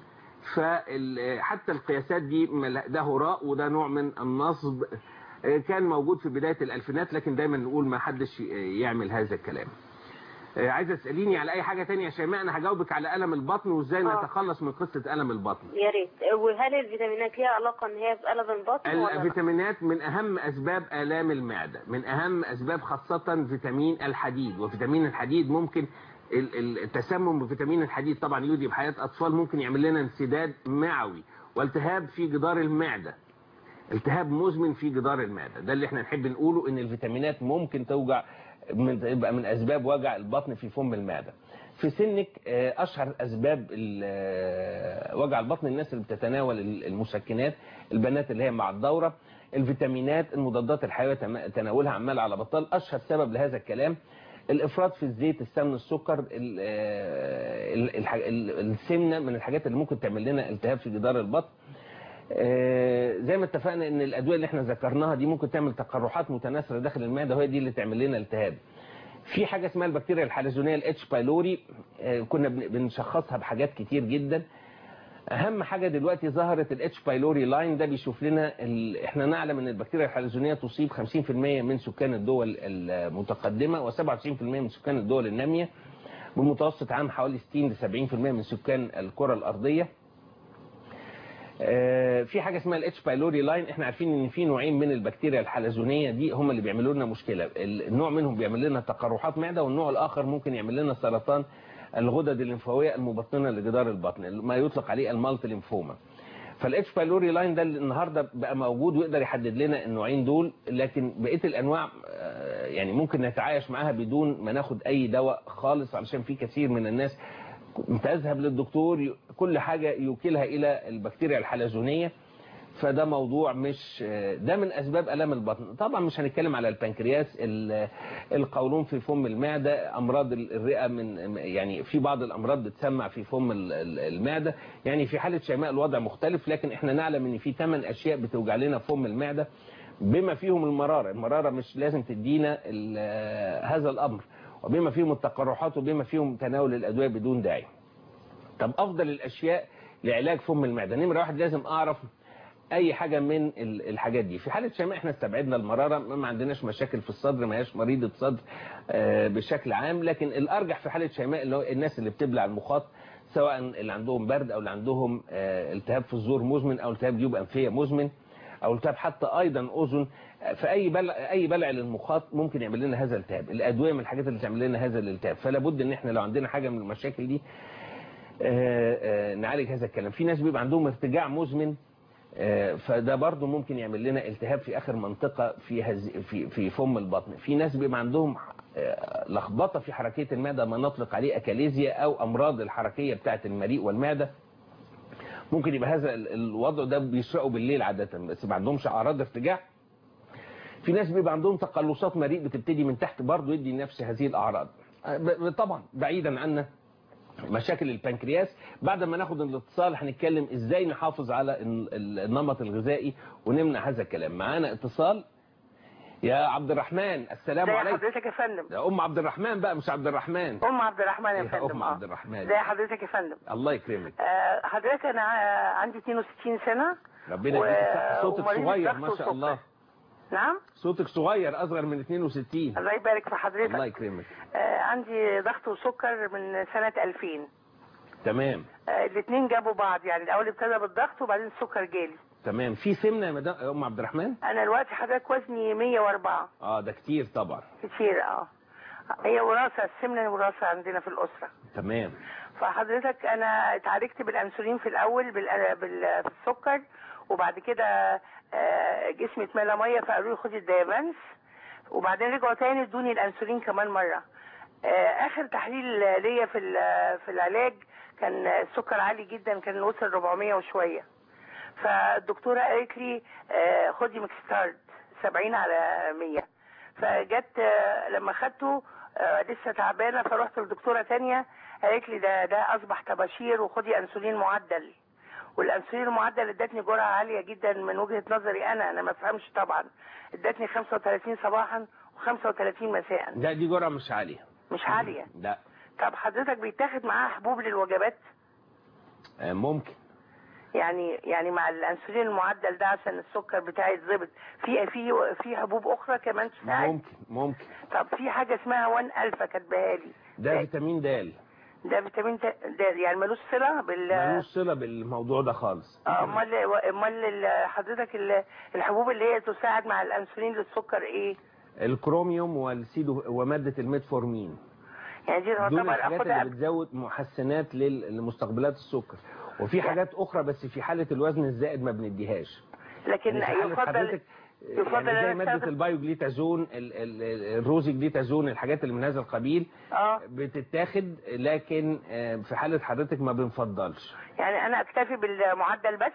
فحتى القياسات دي مل- ده هراء وده نوع من النصب آه، كان موجود في بداية الألفينات لكن دايما نقول ما حدش ي- يعمل هذا الكلام آه، عايزة تسأليني على أي حاجة تانية يا شيماء أنا هجاوبك على ألم البطن وإزاي آه. نتخلص من قصة ألم البطن يا ريت وهل الفيتامينات ليها علاقة ان هي بقلب البطن ولا لا؟ الفيتامينات من أهم أسباب آلام المعدة من أهم أسباب خاصة فيتامين الحديد وفيتامين الحديد ممكن ال- ال- التسمم بفيتامين الحديد طبعا يودي بحياة أطفال ممكن يعمل لنا انسداد معوي والتهاب في جدار المعدة التهاب مزمن في جدار المعدة ده اللي احنا نحب نقوله ان الفيتامينات ممكن توجع من يبقى من اسباب وجع البطن في فم المعدة في سنك آه، اشهر اسباب ال- آه، وجع البطن الناس اللي بتتناول ال- المسكنات البنات اللي هي مع الدورة الفيتامينات المضادات الحيوية تم- تناولها عمال على بطال اشهر سبب لهذا الكلام الافراط في الزيت السمن السكر ال- آه، ال- الح- ال- السمنه من الحاجات اللي ممكن تعمل لنا التهاب في جدار البطن آه، زي ما اتفقنا ان الادويه اللي احنا ذكرناها دي ممكن تعمل تقرحات متناثره داخل المعده وهي دي اللي تعمل لنا التهاب في حاجه اسمها البكتيريا الحلزونيه الاتش بايلوري آه، كنا بن- بنشخصها بحاجات كتير جدا اهم حاجه دلوقتي ظهرت الاتش بايلوري لاين ده بيشوف لنا ال... احنا نعلم ان البكتيريا الحلزونيه تصيب 50% من سكان الدول المتقدمه و97% من سكان الدول الناميه بمتوسط عام حوالي 60 ل 70% من سكان الكره الارضيه آه، في حاجه اسمها الاتش بايلوري لاين احنا عارفين ان في نوعين من البكتيريا الحلزونيه دي هم اللي بيعملوا لنا مشكله النوع منهم بيعمل لنا تقرحات معده والنوع الاخر ممكن يعمل لنا سرطان الغدد الليمفاويه المبطنه لجدار البطن ما يطلق عليه المالتي ليمفوما فالاتش بايلوري لاين ده اللي النهارده بقى موجود ويقدر يحدد لنا النوعين دول لكن بقيه الانواع آه، يعني ممكن نتعايش معاها بدون ما ناخد اي دواء خالص علشان في كثير من الناس تذهب للدكتور ي- كل حاجة يوكلها إلى البكتيريا الحلزونية فده موضوع مش ده من أسباب ألم البطن طبعا مش هنتكلم على البنكرياس ال- القولون في فم المعدة أمراض ال- الرئة من يعني في بعض الأمراض بتسمع في فم ال- ال- المعدة يعني في حالة شيماء الوضع مختلف لكن احنا نعلم ان في ثمان أشياء بتوجع لنا فم المعدة بما فيهم المرارة المرارة مش لازم تدينا ال- هذا الأمر وبما فيهم التقرحات وبما فيهم تناول الأدوية بدون داعي طب أفضل الأشياء لعلاج فم المعدة نمرة واحد لازم أعرف أي حاجة من ال- الحاجات دي في حالة شيماء احنا استبعدنا المرارة ما ما عندناش مشاكل في الصدر ما هياش مريضة صدر آه، بشكل عام لكن الأرجح في حالة شيماء اللي هو الناس اللي بتبلع المخاط سواء اللي عندهم برد أو اللي عندهم آه، التهاب في الزور مزمن أو التهاب جيوب أنفية مزمن او التهاب حتى ايضا اذن فاي بلع اي بلع للمخاط ممكن يعمل لنا هذا الالتهاب الادويه من الحاجات اللي تعمل لنا هذا الالتهاب فلا بد ان احنا لو عندنا حاجه من المشاكل دي آه، آه، نعالج هذا الكلام في ناس بيبقى عندهم ارتجاع مزمن آه، فده برضو ممكن يعمل لنا التهاب في اخر منطقه في هز... في في فم البطن في ناس بيبقى عندهم آه، لخبطه في حركيه المعده ما نطلق عليه اكاليزيا او امراض الحركيه بتاعه المريء والمعده ممكن يبقى هذا ال- الوضع ده بيسرقوا بالليل عادة بس ما عندهمش اعراض ارتجاع في ناس بيبقى عندهم تقلصات مريء بتبتدي من تحت برضه يدي نفس هذه الاعراض آه، ب- طبعا بعيدا عنا مشاكل البنكرياس بعد ما ناخد الاتصال هنتكلم ازاي نحافظ على ال- ال- النمط الغذائي ونمنع هذا الكلام معانا اتصال يا عبد الرحمن السلام ازي عليكم حضرتك يا فندم يا ام عبد الرحمن بقى مش عبد الرحمن ام عبد الرحمن يا يا فندم ام آه. عبد الرحمن ازي حضرتك يا فندم الله يكرمك آه، حضرتك انا ع- عندي 62 سنه ربنا و- يديك الصحة. صوتك ومريض صغير الضغط ما شاء والسكر. الله نعم صوتك صغير اصغر من 62 الله يبارك في حضرتك الله يكرمك آه، عندي ضغط وسكر من سنه 2000 تمام آه، الاثنين جابوا بعض يعني الاول ابتدى بالضغط وبعدين السكر جالي تمام في سمنه يا مدام يا ام عبد الرحمن انا دلوقتي حضرتك وزني 104 اه ده كتير طبعا كتير اه هي وراثه السمنه وراثه عندنا في الاسره تمام فحضرتك انا اتعالجت بالانسولين في الاول بال- بال- بالسكر وبعد كده آه، جسمي اتملى ميه فقالوا لي خدي الدايبانس وبعدين رجعوا تاني ادوني الانسولين كمان مره آه، اخر تحليل ليا في ال- في العلاج كان السكر عالي جدا كان وصل 400 وشويه فالدكتوره قالت لي آه، خدي ميكستارد 70 على 100 فجت آه، لما خدته آه، لسه تعبانه فرحت لدكتوره تانية قالت لي ده ده اصبح طباشير وخدي انسولين معدل والانسولين المعدل ادتني جرعه عاليه جدا من وجهه نظري انا انا ما افهمش طبعا ادتني 35 صباحا و35 مساء ده دي جرعه مش عاليه مش عاليه لا طب حضرتك بيتاخد معاها حبوب للوجبات آه، ممكن يعني يعني مع الانسولين المعدل ده عشان السكر بتاعي يتظبط في في في حبوب اخرى كمان تساعد ممكن ممكن طب في حاجه اسمها 1 الفا كاتباها لي ده فيتامين د ده فيتامين ت- ده يعني ملوش صله بال ملوش صله بالموضوع ده خالص آه، امال امال ال- حضرتك ال- الحبوب اللي هي تساعد مع الانسولين للسكر ايه الكروميوم والسيدو وماده الميتفورمين يعني دي دول تعتبر الحاجات اخدها اللي بتزود محسنات لل- لمستقبلات السكر وفي حاجات اخرى بس في حاله الوزن الزائد ما بنديهاش لكن يعني في حالة يفضل حضرتك يفضل يعني زي أنا ماده أستخدم- البايوجليتازون ال- ال- الروزي جليتازون الحاجات اللي من هذا القبيل اه بتتاخد لكن آه، في حاله حضرتك ما بنفضلش يعني انا اكتفي بالمعدل بس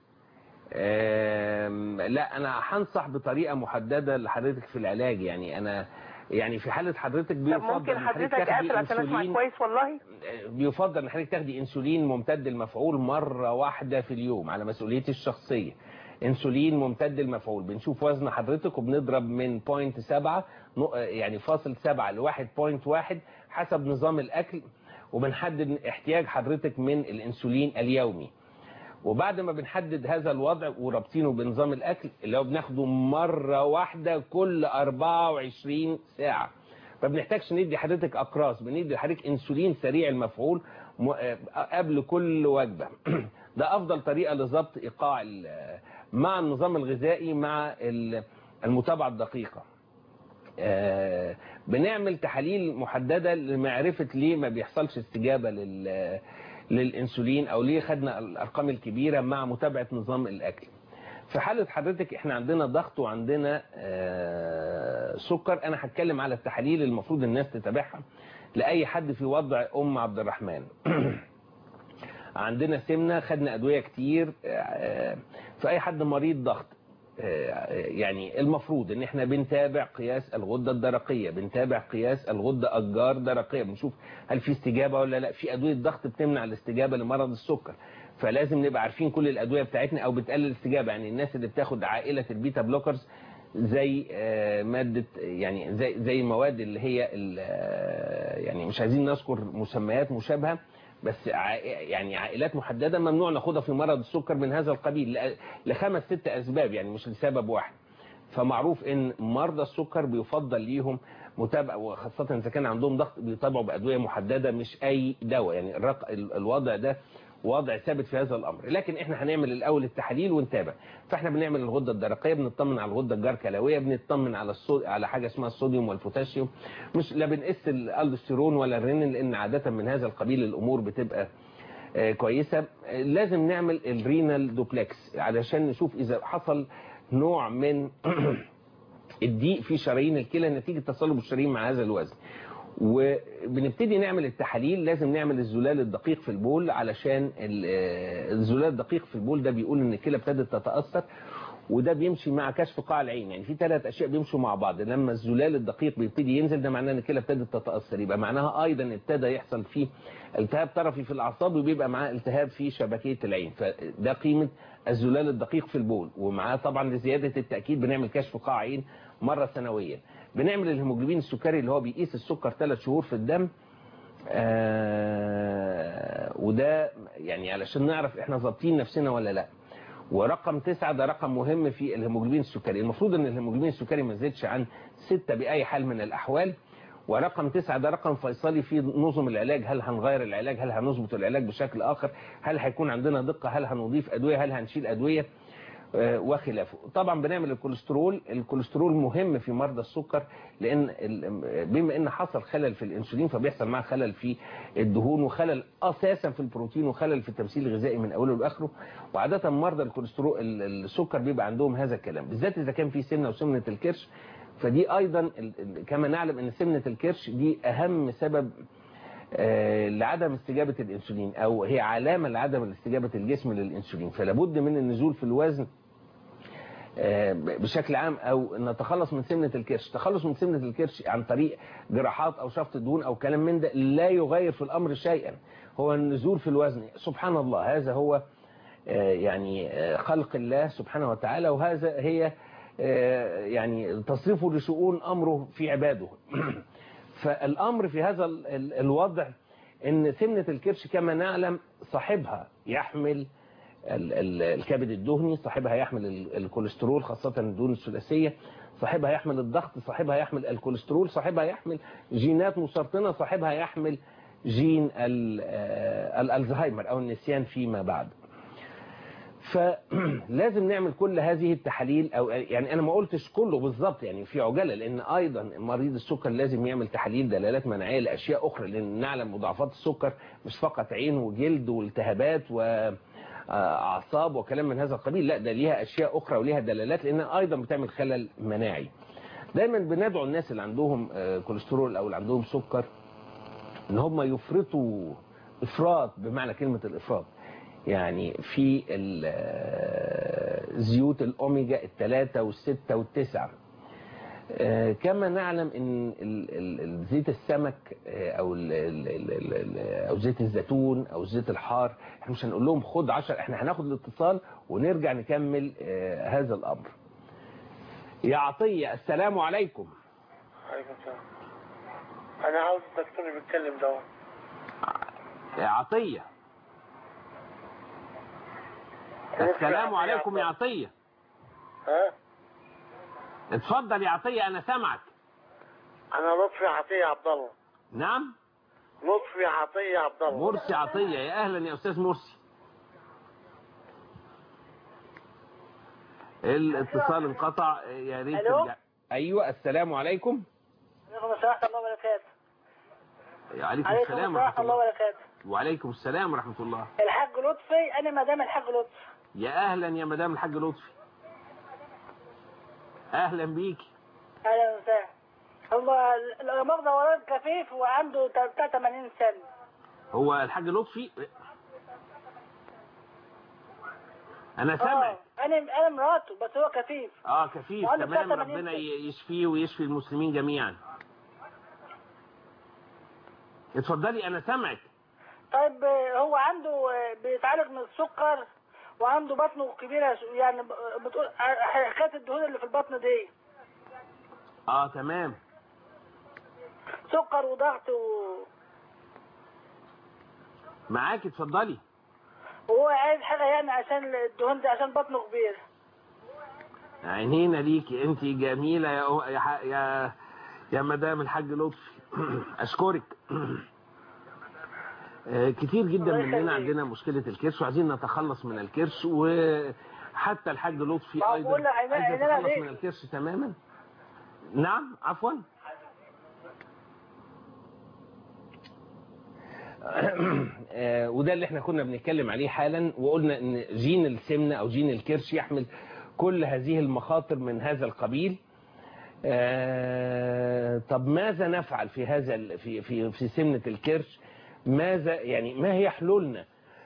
آم، لا انا هنصح بطريقه محدده لحضرتك في العلاج يعني انا يعني في حاله حضرتك طب بيفضل ممكن إن حضرتك تاخدي اقفل عشان اسمع انسولين كويس والله بيفضل ان حضرتك تاخدي انسولين ممتد المفعول مره واحده في اليوم على مسؤوليتي الشخصيه انسولين ممتد المفعول بنشوف وزن حضرتك وبنضرب من 0.7 نق- يعني فاصل 7 ل 1.1 حسب نظام الاكل وبنحدد احتياج حضرتك من الانسولين اليومي وبعد ما بنحدد هذا الوضع ورابطينه بنظام الاكل اللي هو بناخده مره واحده كل 24 ساعه ما بنحتاجش ندي حضرتك اقراص بندي لحضرتك انسولين سريع المفعول م- آه، قبل كل وجبه ده افضل طريقه لضبط ايقاع ال- مع النظام الغذائي مع ال- المتابعه الدقيقه آه، بنعمل تحاليل محدده لمعرفه ليه ما بيحصلش استجابه لل للانسولين او ليه خدنا الارقام الكبيره مع متابعه نظام الاكل في حاله حضرتك احنا عندنا ضغط وعندنا آه، سكر انا هتكلم على التحاليل المفروض الناس تتابعها لاي حد في وضع ام عبد الرحمن عندنا سمنه خدنا ادويه كتير آه، في اي حد مريض ضغط آه، يعني المفروض ان احنا بنتابع قياس الغده الدرقيه بنتابع قياس الغده الجار درقيه بنشوف هل في استجابه ولا لا في ادويه ضغط بتمنع الاستجابه لمرض السكر فلازم نبقى عارفين كل الادويه بتاعتنا او بتقلل الاستجابه يعني الناس اللي بتاخد عائله البيتا بلوكرز زي آه، ماده يعني زي زي المواد اللي هي ال- آه، يعني مش عايزين نذكر مسميات مشابهه بس ع- يعني عائلات محدده ممنوع ناخدها في مرض السكر من هذا القبيل ل- لخمس ست اسباب يعني مش لسبب واحد فمعروف ان مرضى السكر بيفضل ليهم متابعه وخاصه اذا كان عندهم ضغط بيتابعوا بادويه محدده مش اي دواء يعني الرق... ال- الوضع ده وضع ثابت في هذا الامر لكن احنا هنعمل الاول التحاليل ونتابع فاحنا بنعمل الغده الدرقيه بنطمن على الغده الجركلويه بنطمن على الصو... على حاجه اسمها الصوديوم والبوتاسيوم مش لا بنقيس الالدوستيرون ولا الرينين لان عاده من هذا القبيل الامور بتبقى آه، كويسه آه، لازم نعمل الرينال دوبلكس علشان نشوف اذا حصل نوع من الضيق في شرايين الكلى نتيجه تصلب الشرايين مع هذا الوزن وبنبتدي نعمل التحاليل لازم نعمل الزلال الدقيق في البول علشان ال- آه، الزلال الدقيق في البول ده بيقول ان الكلى ابتدت تتاثر وده بيمشي مع كشف قاع العين يعني في ثلاث اشياء بيمشوا مع بعض لما الزلال الدقيق بيبتدي ينزل ده معناه ان الكلى ابتدت تتاثر يبقى معناها ايضا ابتدى يحصل فيه التهاب طرفي في الاعصاب وبيبقى معاه التهاب في شبكيه العين فده قيمه الزلال الدقيق في البول ومعاه طبعا لزياده التاكيد بنعمل كشف قاع عين مره سنويا بنعمل الهيموجلوبين السكري اللي هو بيقيس السكر ثلاث شهور في الدم آه وده يعني علشان نعرف احنا ظابطين نفسنا ولا لا ورقم تسعة ده رقم مهم في الهيموجلوبين السكري المفروض ان الهيموجلوبين السكري ما يزيدش عن ستة بأي حال من الأحوال ورقم تسعة ده رقم فيصلي في نظم العلاج هل هنغير العلاج هل هنظبط العلاج بشكل آخر هل هيكون عندنا دقة هل هنضيف أدوية هل هنشيل أدوية آه، وخلافه طبعا بنعمل الكوليسترول الكوليسترول مهم في مرضى السكر لان ال- بما ان حصل خلل في الانسولين فبيحصل معاه خلل في الدهون وخلل اساسا في البروتين وخلل في التمثيل الغذائي من اوله لاخره وعاده مرضى الكوليسترول ال- السكر بيبقى عندهم هذا الكلام بالذات اذا كان في سمنه وسمنه الكرش فدي ايضا ال- ال- كما نعلم ان سمنه الكرش دي اهم سبب آه، لعدم استجابة الانسولين او هي علامة لعدم استجابة الجسم للانسولين فلابد من النزول في الوزن آه، بشكل عام او نتخلص من سمنة الكرش تخلص من سمنة الكرش عن طريق جراحات او شفط دهون او كلام من ده لا يغير في الامر شيئا هو النزول في الوزن سبحان الله هذا هو آه، يعني آه، خلق الله سبحانه وتعالى وهذا هي آه، يعني تصريفه لشؤون امره في عباده فالامر في هذا ال- ال- الوضع ان سمنة الكرش كما نعلم صاحبها يحمل ال- ال- الكبد الدهني صاحبها يحمل ال- الكوليسترول خاصة الدهون الثلاثية صاحبها يحمل الضغط صاحبها يحمل الكوليسترول صاحبها يحمل جينات مسرطنة صاحبها يحمل جين ال- آه، الألزهايمر أو النسيان فيما بعد فلازم نعمل كل هذه التحاليل او يعني انا ما قلتش كله بالظبط يعني في عجاله لان ايضا مريض السكر لازم يعمل تحاليل دلالات مناعيه لاشياء اخرى لان نعلم مضاعفات السكر مش فقط عين وجلد والتهابات واعصاب وكلام من هذا القبيل لا ده ليها اشياء اخرى وليها دلالات لانها ايضا بتعمل خلل مناعي دايما بندعو الناس اللي عندهم آه، كوليسترول او اللي عندهم سكر ان هم يفرطوا افراط بمعنى كلمه الافراط يعني في ال- آه، زيوت الاوميجا الثلاثة والستة والتسعة آه، كما نعلم ان ال- ال- ال- زيت السمك آه، او ال- ال- ال- ال- ال- او زيت الزيتون او زيت الحار احنا مش هنقول لهم خد 10 احنا هناخد الاتصال ونرجع نكمل آه، هذا الامر يا عطية السلام عليكم عليكم السلام انا عاوز الدكتور اللي بيتكلم ده يا عطية السلام عليكم يا عطية ها اتفضل يا عطية انا سامعك انا لطفي عطيه عبد الله نعم لطفي عطيه عبد الله مرسي عطية يا اهلا يا استاذ مرسي الاتصال انقطع يا ريت ألو؟ ترجع ايوه السلام عليكم عليكم السلام ورحمة الله وبركاته عليكم عليكم السلام السلام ورحمة ورحمة الله الله وبركاته وعليكم السلام ورحمة الله الحاج لطفي أنا مدام الحاج لطفي يا اهلا يا مدام الحاج لطفي اهلا بيكي أهلا وسهلا هو لا مؤاخذة ولد كفيف وعنده 83 سنة هو الحاج لطفي انا سامعك اه أنا أنا مراته بس هو كفيف اه كفيف وعنده تمام 83 ربنا سنة. ي- يشفيه ويشفي المسلمين جميعا اتفضلي انا سامعك طيب آه، هو عنده آه، بيتعالج من السكر وعنده بطنه كبيرة ش- يعني ب- بتقول آه، حكاية الدهون اللي في البطن دي اه تمام سكر وضغط و... معاك اتفضلي وهو عايز حاجة يعني عشان الدهون دي عشان بطنه كبير عينينا ليكي انت جميلة يا أو- يا ح- يا, يا مدام الحاج لطفي اشكرك آه، كتير جدا الله مننا يخليك. عندنا مشكلة الكرش وعايزين نتخلص من الكرش وحتى الحاج لطفي ما هو ايضا بقول لك عينينا- عايز عينينا يتخلص ليك. من الكرش تماما نعم عفوا آه، وده اللي احنا كنا بنتكلم عليه حالا وقلنا ان جين السمنة او جين الكرش يحمل كل هذه المخاطر من هذا القبيل آه، طب ماذا نفعل في هذا ال- في في في سمنة الكرش ماذا يعني ما هي حلولنا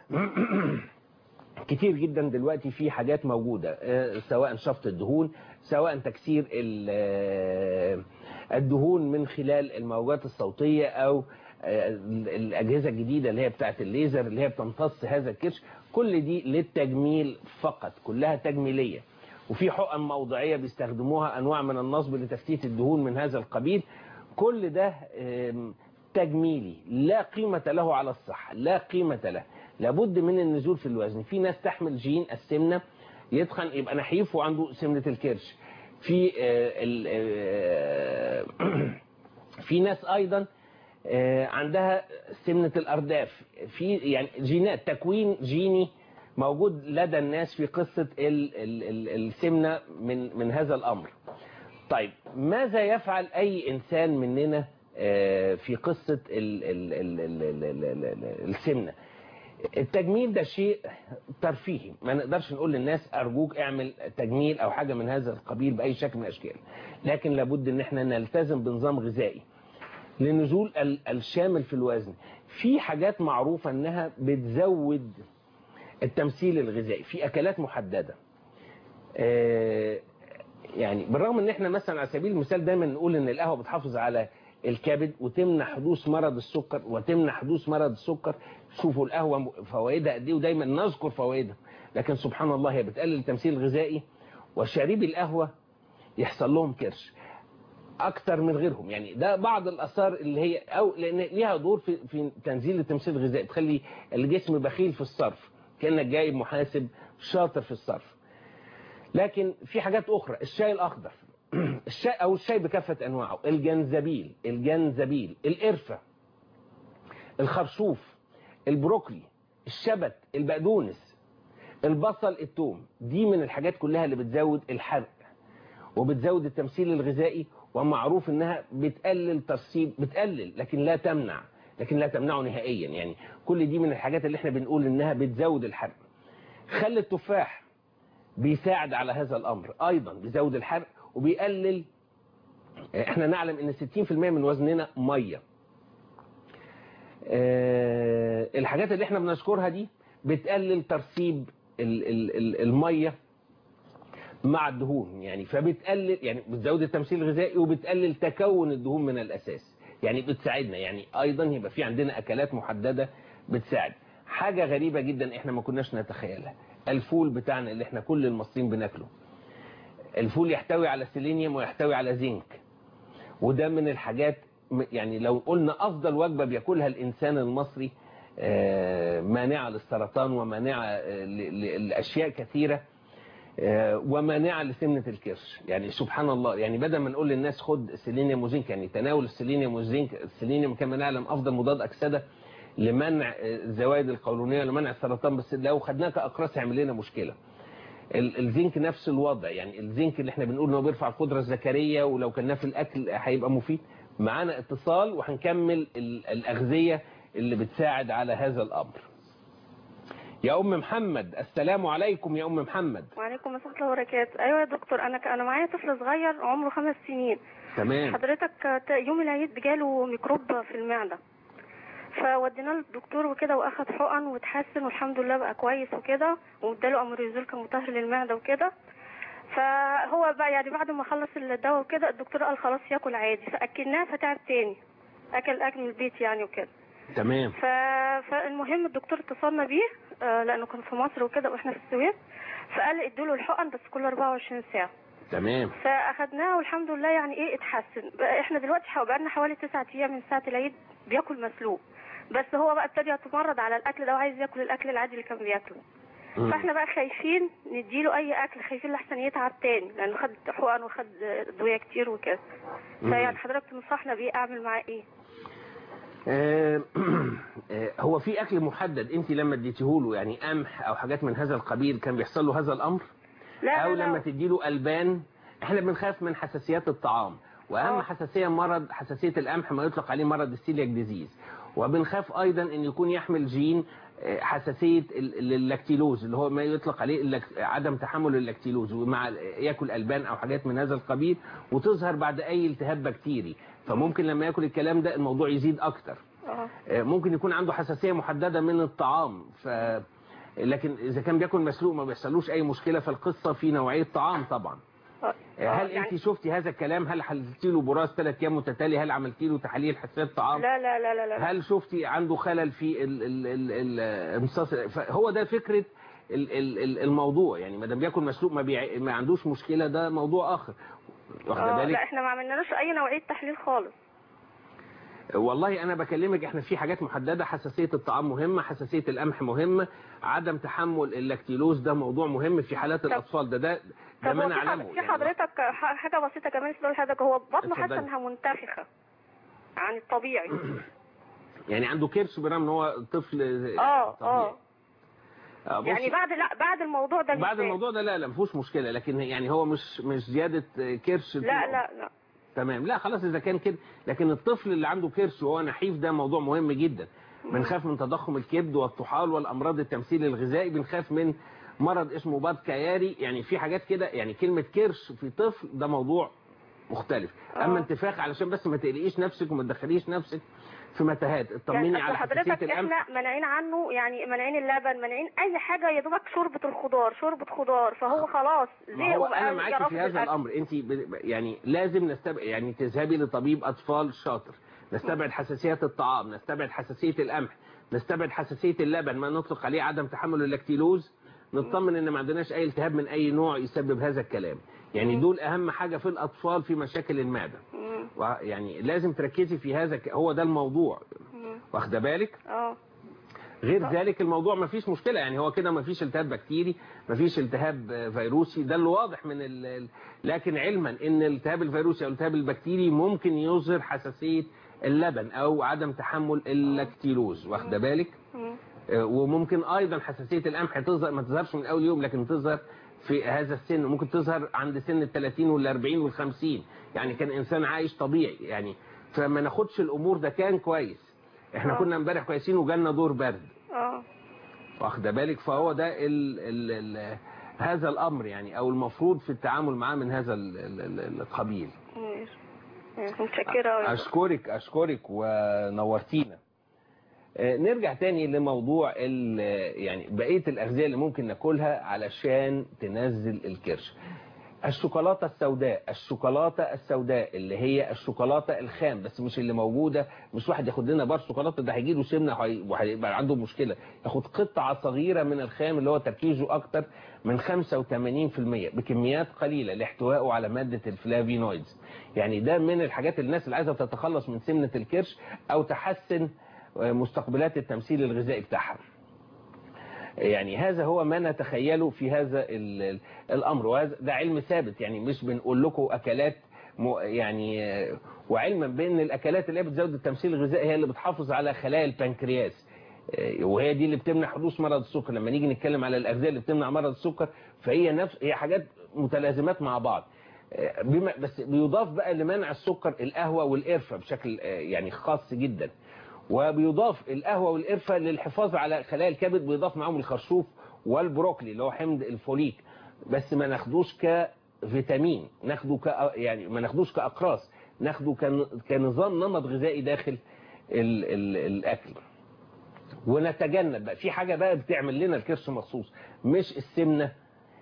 كتير جدا دلوقتي في حاجات موجودة آه، سواء شفط الدهون سواء تكسير ال- آه، الدهون من خلال الموجات الصوتية او آه، ال- الأجهزة الجديدة اللي هي بتاعت الليزر اللي هي بتمتص هذا الكرش كل دي للتجميل فقط كلها تجميلية وفي حقن موضعية بيستخدموها أنواع من النصب لتفتيت الدهون من هذا القبيل كل ده آم، تجميلي لا قيمة له على الصحة لا قيمة له لابد من النزول في الوزن في ناس تحمل جين السمنة يتخن يبقى نحيف وعنده سمنة الكرش في آه، ال- آه، في ناس أيضا آه، عندها سمنة الأرداف في يعني جينات تكوين جيني موجود لدى الناس في قصة ال ال ال السمنة من من هذا الأمر طيب ماذا يفعل أي إنسان مننا آه، في قصة ال ال ال ال ال ال ال ال السمنة التجميل ده شيء ترفيهي ما نقدرش نقول للناس أرجوك اعمل تجميل أو حاجة من هذا القبيل بأي شكل من الأشكال لكن لابد ان احنا نلتزم بنظام غذائي لنزول ال- الشامل في الوزن في حاجات معروفة انها بتزود التمثيل الغذائي في اكلات محددة آه، يعني بالرغم ان احنا مثلا على سبيل المثال دايما نقول ان القهوة بتحافظ على الكبد وتمنع حدوث مرض السكر وتمنع حدوث مرض السكر شوفوا القهوة فوائدها قد ايه ودايما نذكر فوائدها لكن سبحان الله هي بتقلل التمثيل الغذائي وشاربي القهوة يحصل لهم كرش اكتر من غيرهم يعني ده بعض الاثار اللي هي او لان ليها دور في في تنزيل التمثيل الغذائي تخلي الجسم بخيل في الصرف كانك جايب محاسب شاطر في الصرف لكن في حاجات اخرى الشاي الاخضر الشاي او الشاي بكافه انواعه الجنزبيل الجنزبيل القرفه الخرشوف البروكلي الشبت البقدونس البصل الثوم دي من الحاجات كلها اللي بتزود الحرق وبتزود التمثيل الغذائي ومعروف انها بتقلل ترسيب بتقلل لكن لا تمنع لكن لا تمنعه نهائيا يعني كل دي من الحاجات اللي احنا بنقول انها بتزود الحرق خل التفاح بيساعد على هذا الامر ايضا بيزود الحرق وبيقلل احنا نعلم ان 60% من وزننا ميه آه، الحاجات اللي احنا بنذكرها دي بتقلل ترسيب ال- ال- ال- الميه مع الدهون يعني فبتقلل يعني بتزود التمثيل الغذائي وبتقلل تكون الدهون من الاساس يعني بتساعدنا يعني ايضا يبقى في عندنا اكلات محدده بتساعد حاجه غريبه جدا احنا ما كناش نتخيلها الفول بتاعنا اللي احنا كل المصريين بناكله الفول يحتوي على سيلينيوم ويحتوي على زنك وده من الحاجات م- يعني لو قلنا افضل وجبه بياكلها الانسان المصري آه، مانعه للسرطان ومانعه آه، ل- ل- لاشياء كثيره آه، ومانعه لسمنه الكرش يعني سبحان الله يعني بدل ما نقول للناس خد سيلينيوم وزنك يعني تناول السيلينيوم والزنك السيلينيوم كما نعلم افضل مضاد اكسده لمنع آه، الزوائد القولونيه ولمنع السرطان بس لو خدناه كاقراص هيعمل لنا مشكله ال- الزنك نفس الوضع يعني الزنك اللي احنا بنقول انه بيرفع القدره الذكريه ولو كلناه في الاكل هيبقى مفيد معانا اتصال وهنكمل ال- الاغذيه اللي بتساعد على هذا الامر يا ام محمد السلام عليكم يا ام محمد وعليكم السلام ورحمة الله وبركاته أيوة يا دكتور أنا ك... أنا معايا طفل صغير عمره خمس سنين تمام حضرتك ت- يوم العيد جاله ميكروب في المعدة فوديناه للدكتور وكده واخد حقن وتحسن والحمد لله بقى كويس وكده واداله اموريزول كمطهر للمعده وكده فهو بقى يعني بعد ما خلص الدواء وكده الدكتور قال خلاص ياكل عادي فاكلناه فتعب تاني اكل اكل من البيت يعني وكده تمام ف... فالمهم الدكتور اتصلنا بيه آه، لانه كان في مصر وكده واحنا في السويس فقال ادوا الحقن بس كل 24 ساعه تمام فاخدناه والحمد لله يعني ايه اتحسن بقى احنا دلوقتي حو- بقالنا حوالي تسعة ايام من ساعه العيد بياكل مسلوق بس هو بقى ابتدى يتمرد على الاكل ده وعايز ياكل الاكل العادي اللي كان بياكله مم. فاحنا بقى خايفين نديله اي اكل خايفين لحسن يتعب تاني لانه خد حقن وخد ادويه كتير وكده مم. فيعني حضرتك تنصحنا بايه اعمل معاه ايه آه، آه، هو في اكل محدد انت لما اديتيه يعني قمح او حاجات من هذا القبيل كان بيحصل له هذا الامر لا او لا لما لا تديله البان احنا بنخاف من حساسيات الطعام واهم آه. حساسيه مرض حساسيه القمح ما يطلق عليه مرض السيلياك ديزيز وبنخاف ايضا ان يكون يحمل جين آه، حساسيه ال- اللاكتيلوز اللي هو ما يطلق عليه اللاك- عدم تحمل اللاكتيلوز ومع ياكل البان او حاجات من هذا القبيل وتظهر بعد اي التهاب بكتيري فممكن لما ياكل الكلام ده الموضوع يزيد اكتر اه آه، ممكن يكون عنده حساسية محددة من الطعام ف لكن إذا كان بياكل مسلوق ما بيحصلوش أي مشكلة فالقصة في نوعية طعام طبعا آه. آه، هل يعني- أنت شفتي هذا الكلام هل حللتي له براز ثلاث أيام متتالي هل عملتي له تحاليل حساسية طعام لا لا لا لا لا هل شفتي عنده خلل في ال- ال- ال- ال- امتصاص فهو ده فكرة ال- ال- ال- الموضوع يعني ما دام بياكل مسلوق ما, بيع... ما عندوش مشكلة ده موضوع آخر واخد اه بالك لا احنا ما عملناش اي نوعيه تحليل خالص والله انا بكلمك احنا في حاجات محدده حساسيه الطعام مهمه حساسيه القمح مهمه عدم تحمل اللاكتيلوز ده موضوع مهم في حالات الاطفال ده ده ده طب ما هو في ح- نعلمه في يعني حضرتك ح- حاجه بسيطه كمان اسمها لحضرتك هو بطنه حاسه اتفضلي. انها منتفخه عن الطبيعي يعني عنده كرش برغم ان هو طفل اه طبيعي. اه آه، بص، يعني بعد لا بعد الموضوع ده بعد بالذات. الموضوع ده لا لا ما فيهوش مشكله لكن يعني هو مش مش زياده كرش لا لا لا تمام لا خلاص اذا كان كده لكن الطفل اللي عنده كرش وهو نحيف ده موضوع مهم جدا بنخاف من تضخم الكبد والطحال والامراض التمثيل الغذائي بنخاف من مرض اسمه باد كياري يعني في حاجات كده يعني كلمه كرش في طفل ده موضوع مختلف اما آه. انتفاخ علشان بس ما تقلقيش نفسك وما تدخليش نفسك في متاهات اطمني يعني على أصل حساسيه حضرتك القمح احنا مانعين عنه يعني مانعين اللبن مانعين اي حاجه يا دوبك شوربه الخضار شوربه خضار فهو خلاص ما زهق هو وبقى انا معاكي يرفض في هذا الأكل. الامر انت ب- يعني لازم نستبعد يعني تذهبي لطبيب اطفال شاطر نستبعد حساسيات الطعام نستبعد حساسيه القمح نستبعد حساسيه اللبن ما نطلق عليه عدم تحمل اللاكتيلوز نطمن ان ما عندناش اي التهاب من اي نوع يسبب هذا الكلام يعني دول اهم حاجه في الاطفال في مشاكل المعده مم. يعني لازم تركزي في هذا ك- هو ده الموضوع مم. واخده بالك اه غير ذلك الموضوع ما فيش مشكلة يعني هو كده ما فيش التهاب بكتيري ما فيش التهاب آه، فيروسي ده اللي واضح من ال... ال- لكن علما ان الالتهاب الفيروسي او الالتهاب البكتيري ممكن يظهر حساسية اللبن او عدم تحمل اللاكتيلوز واخده بالك مم. آه، وممكن ايضا حساسية القمح تظهر ما تظهرش من اول يوم لكن تظهر في هذا السن ممكن تظهر عند سن ال 30 وال 40 وال 50 يعني كان انسان عايش طبيعي يعني فما ناخدش الامور ده كان كويس احنا آه. كنا امبارح كويسين وجالنا دور برد اه واخده بالك فهو ده ال ال ال هذا الامر يعني او المفروض في التعامل معاه من هذا ال ال ال القبيل ماشي. ماشي. متشكرة أوي. اشكرك اشكرك ونورتينا آه، نرجع تاني لموضوع ال- يعني بقيه الاغذيه اللي ممكن ناكلها علشان تنزل الكرش الشوكولاته السوداء الشوكولاته السوداء اللي هي الشوكولاته الخام بس مش اللي موجوده مش واحد ياخد لنا بار شوكولاته ده هيجي له سمنه وهي- وهيبقى عنده مشكله ياخد قطعه صغيره من الخام اللي هو تركيزه اكتر من 85% بكميات قليله لاحتوائه على ماده الفلافينويدز يعني ده من الحاجات اللي الناس اللي عايزه تتخلص من سمنه الكرش او تحسن مستقبلات التمثيل الغذائي بتاعها يعني هذا هو ما نتخيله في هذا ال- ال- الامر وهذا ده علم ثابت يعني مش بنقول لكم اكلات م- يعني آه، وعلما بان الاكلات اللي هي بتزود التمثيل الغذائي هي اللي بتحافظ على خلايا البنكرياس آه، وهي دي اللي بتمنع حدوث مرض السكر لما نيجي نتكلم على الاغذيه اللي بتمنع مرض السكر فهي نفس هي حاجات متلازمات مع بعض آه، بما بس بيضاف بقى لمنع السكر القهوه والقرفه بشكل آه، يعني خاص جدا وبيضاف القهوة والقرفة للحفاظ على خلايا الكبد بيضاف معاهم الخرشوف والبروكلي اللي هو حمض الفوليك بس ما ناخدوش كفيتامين ناخده ك يعني ما ناخدوش كأقراص ناخده كن- كنظام نمط غذائي داخل ال ال الأكل ونتجنب بقى في حاجة بقى بتعمل لنا الكرش مخصوص مش السمنة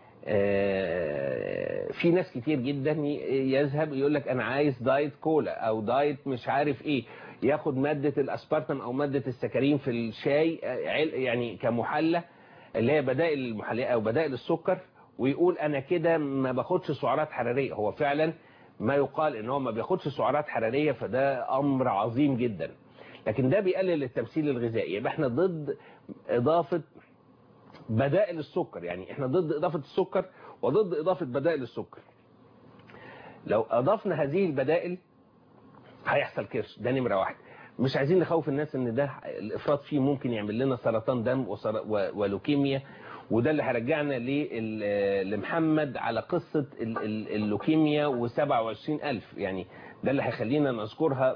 آه، في ناس كتير جدا ي- يذهب يقول لك انا عايز دايت كولا او دايت مش عارف ايه ياخد مادة الاسبارتام او مادة السكرين في الشاي آه، عل- يعني كمحلى اللي هي بدائل المحلية او بدائل السكر ويقول انا كده ما باخدش سعرات حرارية هو فعلا ما يقال ان هو ما بياخدش سعرات حرارية فده امر عظيم جدا لكن ده بيقلل التمثيل الغذائي يبقى احنا ضد اضافة بدائل السكر يعني احنا ضد اضافة السكر وضد اضافة بدائل السكر لو اضفنا هذه البدائل هيحصل كرش ده نمرة واحد مش عايزين نخوف الناس ان ده الافراط فيه ممكن يعمل لنا سرطان دم وسر... و... ولوكيميا وده اللي هيرجعنا لل- لمحمد على قصة ال- ال- اللوكيميا و27 ألف يعني ده اللي هيخلينا نذكرها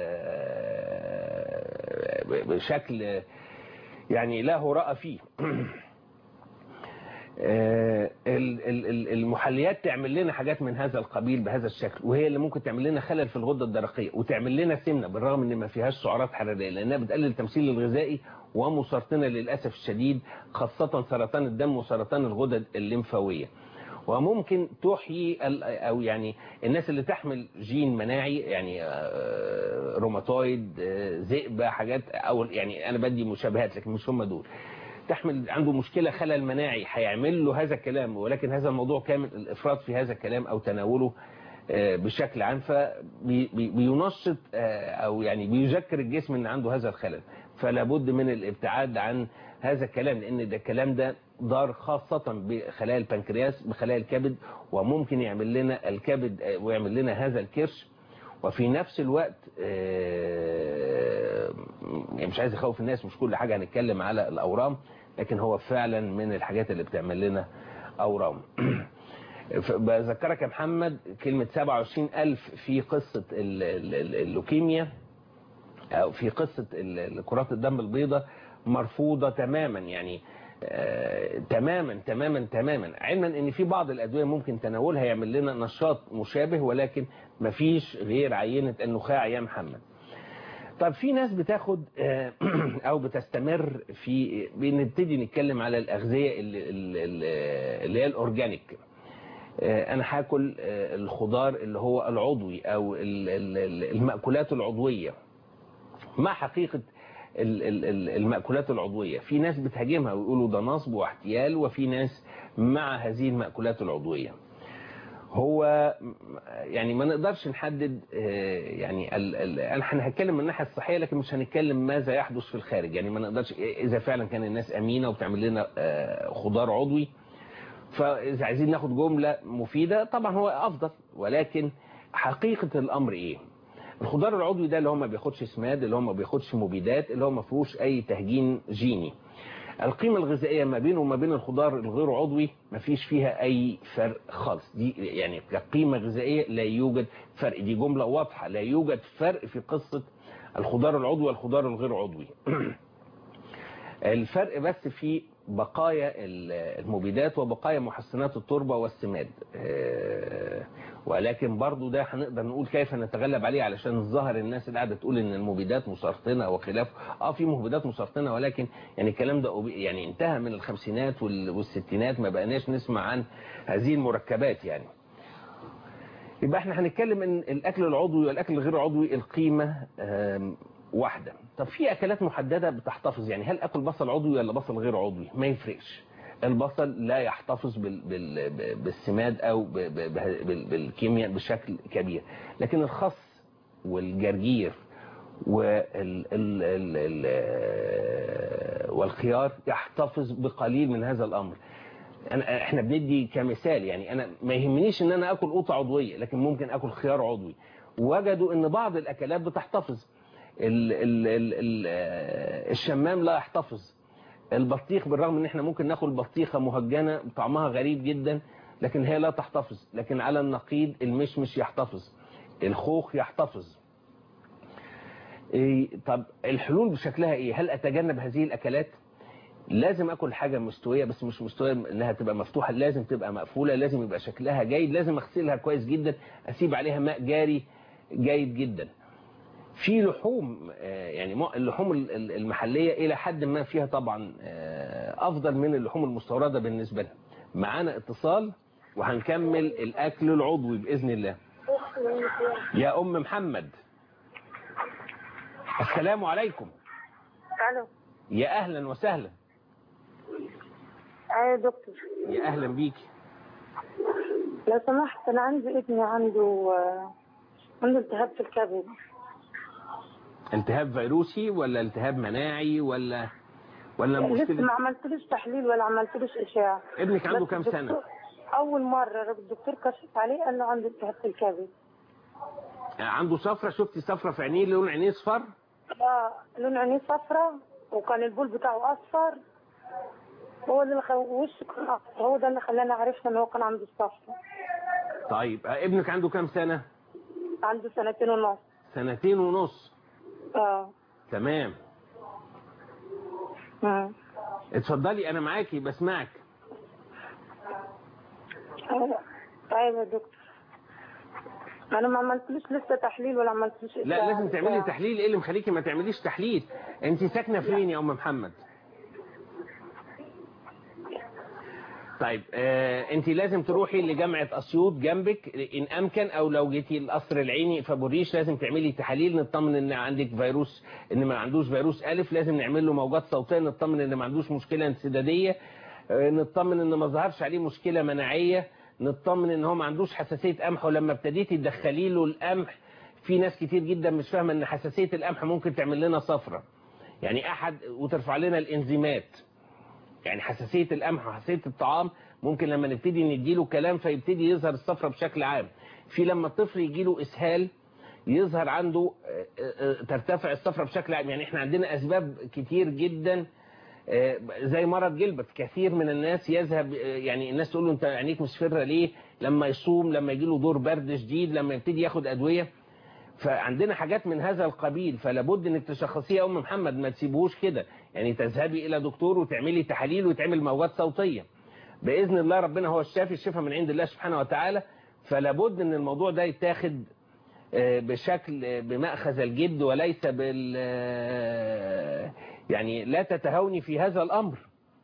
آه، بشكل يعني لا هراء فيه آه، ال- ال- ال- المحليات تعمل لنا حاجات من هذا القبيل بهذا الشكل وهي اللي ممكن تعمل لنا خلل في الغدة الدرقية وتعمل لنا سمنة بالرغم ان ما فيهاش سعرات حرارية لانها بتقلل التمثيل الغذائي ومسرطنة للأسف الشديد خاصة سرطان الدم وسرطان الغدد الليمفاوية وممكن تحيي ال- او يعني الناس اللي تحمل جين مناعي يعني آه، روماتويد آه، ذئبة حاجات او يعني انا بدي مشابهات لكن مش هم دول تحمل عنده مشكلة خلل مناعي هيعمل له هذا الكلام ولكن هذا الموضوع كامل الافراط في هذا الكلام او تناوله آه، بشكل عام فبينشط او يعني بيذكر الجسم ان عنده هذا الخلل فلا بد من الابتعاد عن هذا الكلام لان ده الكلام ده ضار خاصة بخلايا البنكرياس بخلايا الكبد وممكن يعمل لنا الكبد آه، ويعمل لنا هذا الكرش وفي نفس الوقت آه، يعني مش عايز اخوف الناس مش كل حاجة هنتكلم على الاورام لكن هو فعلا من الحاجات اللي بتعمل لنا اورام ف- بذكرك يا محمد كلمة 27 ألف في قصة ال- ال- ال- اللوكيميا أو في قصة ال- ال- كرات الدم البيضاء مرفوضة تماما يعني آه تماما تماما تماما علما ان في بعض الادويه ممكن تناولها يعمل لنا نشاط مشابه ولكن مفيش غير عينه النخاع يا محمد طب في ناس بتاخد آه، او بتستمر في بنبتدي نتكلم على الاغذيه اللي, اللي, اللي هي الاورجانيك آه، انا هاكل آه، الخضار اللي هو العضوي او ال- ال- ال- المأكولات العضويه ما حقيقة ال- ال- ال- المأكولات العضوية في ناس بتهاجمها ويقولوا ده نصب واحتيال وفي ناس مع هذه المأكولات العضوية هو م- يعني ما نقدرش نحدد آه، يعني ال- ال- انا احنا هنتكلم من الناحيه الصحيه لكن مش هنتكلم ماذا يحدث في الخارج يعني ما نقدرش اذا فعلا كان الناس امينه وبتعمل لنا آه، خضار عضوي فاذا عايزين ناخد جمله مفيده طبعا هو افضل ولكن حقيقه الامر ايه الخضار العضوي ده اللي هو ما بياخدش سماد اللي هو ما بياخدش مبيدات اللي هو ما فيهوش اي تهجين جيني القيمة الغذائية ما بينه وما بين الخضار الغير عضوي ما فيش فيها أي فرق خالص دي يعني كقيمة غذائية لا يوجد فرق دي جملة واضحة لا يوجد فرق في قصة الخضار العضوي والخضار الغير عضوي الفرق بس في بقايا ال- المبيدات وبقايا محسنات التربة والسماد آه، ولكن برضو ده هنقدر نقول كيف نتغلب عليه علشان الظاهر الناس اللي قاعدة تقول ان المبيدات مسرطنة وخلافه اه في مبيدات مسرطنة ولكن يعني الكلام ده أوبي- يعني انتهى من الخمسينات وال- والستينات ما بقناش نسمع عن هذه المركبات يعني يبقى احنا هنتكلم ان الاكل العضوي والاكل الغير العضوي القيمه آم، واحده طب في اكلات محدده بتحتفظ يعني هل اكل بصل عضوي ولا بصل غير عضوي ما يفرقش البصل لا يحتفظ بال بال بالسماد او ب- ب- بال- بالكيمياء بشكل كبير لكن الخس والجرجير وال ال ال ال والخيار يحتفظ بقليل من هذا الامر أنا احنا بندي كمثال يعني انا ما يهمنيش ان انا اكل قوطه عضويه لكن ممكن اكل خيار عضوي وجدوا ان بعض الاكلات بتحتفظ ال ال ال ال آه، الشمام لا يحتفظ البطيخ بالرغم ان احنا ممكن ناكل بطيخه مهجنه طعمها غريب جدا لكن هي لا تحتفظ لكن على النقيض المشمش يحتفظ الخوخ يحتفظ إيه طب الحلول بشكلها ايه هل اتجنب هذه الاكلات لازم اكل حاجه مستويه بس مش مستويه انها تبقى مفتوحه لازم تبقى مقفوله لازم يبقى شكلها جيد لازم اغسلها كويس جدا اسيب عليها ماء جاري جيد جدا في لحوم آه، يعني مو- اللحوم ال- ال- المحليه الى حد ما فيها طبعا آه، افضل من اللحوم المستورده بالنسبه لها معانا اتصال وهنكمل الاكل العضوي باذن الله يا ام محمد السلام عليكم الو يا اهلا وسهلا ايوه يا دكتور يا اهلا بيكي لو سمحت انا عندي ابني عنده آه، عنده التهاب في الكبد التهاب فيروسي ولا التهاب مناعي ولا ولا لسه مشكله ما عملتلوش تحليل ولا عملتلوش اشعه ابنك عنده بس كام الدكتور- سنه اول مره الدكتور كشف عليه قال له عنده التهاب في الكبد عنده صفرة شفتي صفرة في عينيه لون عينيه اصفر اه لون عينيه صفرة وكان البول بتاعه اصفر هو ده اللي خ... وشه كان اصفر هو ده اللي خلانا عرفنا ان هو كان عنده الصفرة طيب آه، ابنك عنده كام سنة عنده سنتين ونص سنتين ونص اه تمام مم. اتفضلي انا معاكي بسمعك ايوه أيوة يا دكتور انا ما عملتلوش لسه تحليل ولا عملتلوش لا إشعة. لازم تعملي تحليل ايه اللي مخليكي ما تعمليش تحليل انت ساكنه فين يا ام محمد طيب آه انت لازم تروحي لجامعه اسيوط جنبك ان امكن او لو جيتي القصر العيني في ابو الريش لازم تعملي تحاليل نطمن ان عندك فيروس ان ما عندوش فيروس الف لازم نعمل له موجات صوتيه نطمن ان ما عندوش مشكله انسداديه آه نطمن ان ما ظهرش عليه مشكله مناعيه نطمن ان هو ما عندوش حساسيه قمح ولما ابتديتي تدخلي له القمح في ناس كتير جدا مش فاهمه ان حساسيه القمح ممكن تعمل لنا صفرة يعني احد وترفع لنا الانزيمات يعني حساسيه القمح وحساسيه الطعام ممكن لما نبتدي نديله كلام فيبتدي يظهر الصفرة بشكل عام في لما الطفل يجيله اسهال يظهر عنده آه، آه، ترتفع الصفرة بشكل عام يعني احنا عندنا اسباب كتير جدا آه، زي مرض جلبت كثير من الناس يذهب آه، يعني الناس تقول له انت عينيك مصفرة ليه لما يصوم لما يجيله دور برد شديد لما يبتدي ياخد ادويه فعندنا حاجات من هذا القبيل فلا بد انك تشخصيه يا ام محمد ما تسيبوهوش كده يعني تذهبي الى دكتور وتعملي تحاليل وتعمل موجات صوتيه باذن الله ربنا هو الشافي الشفاء من عند الله سبحانه وتعالى فلا بد ان الموضوع ده يتاخد آه، بشكل آه، بمأخذ الجد وليس بال آه، يعني لا تتهاوني في هذا الامر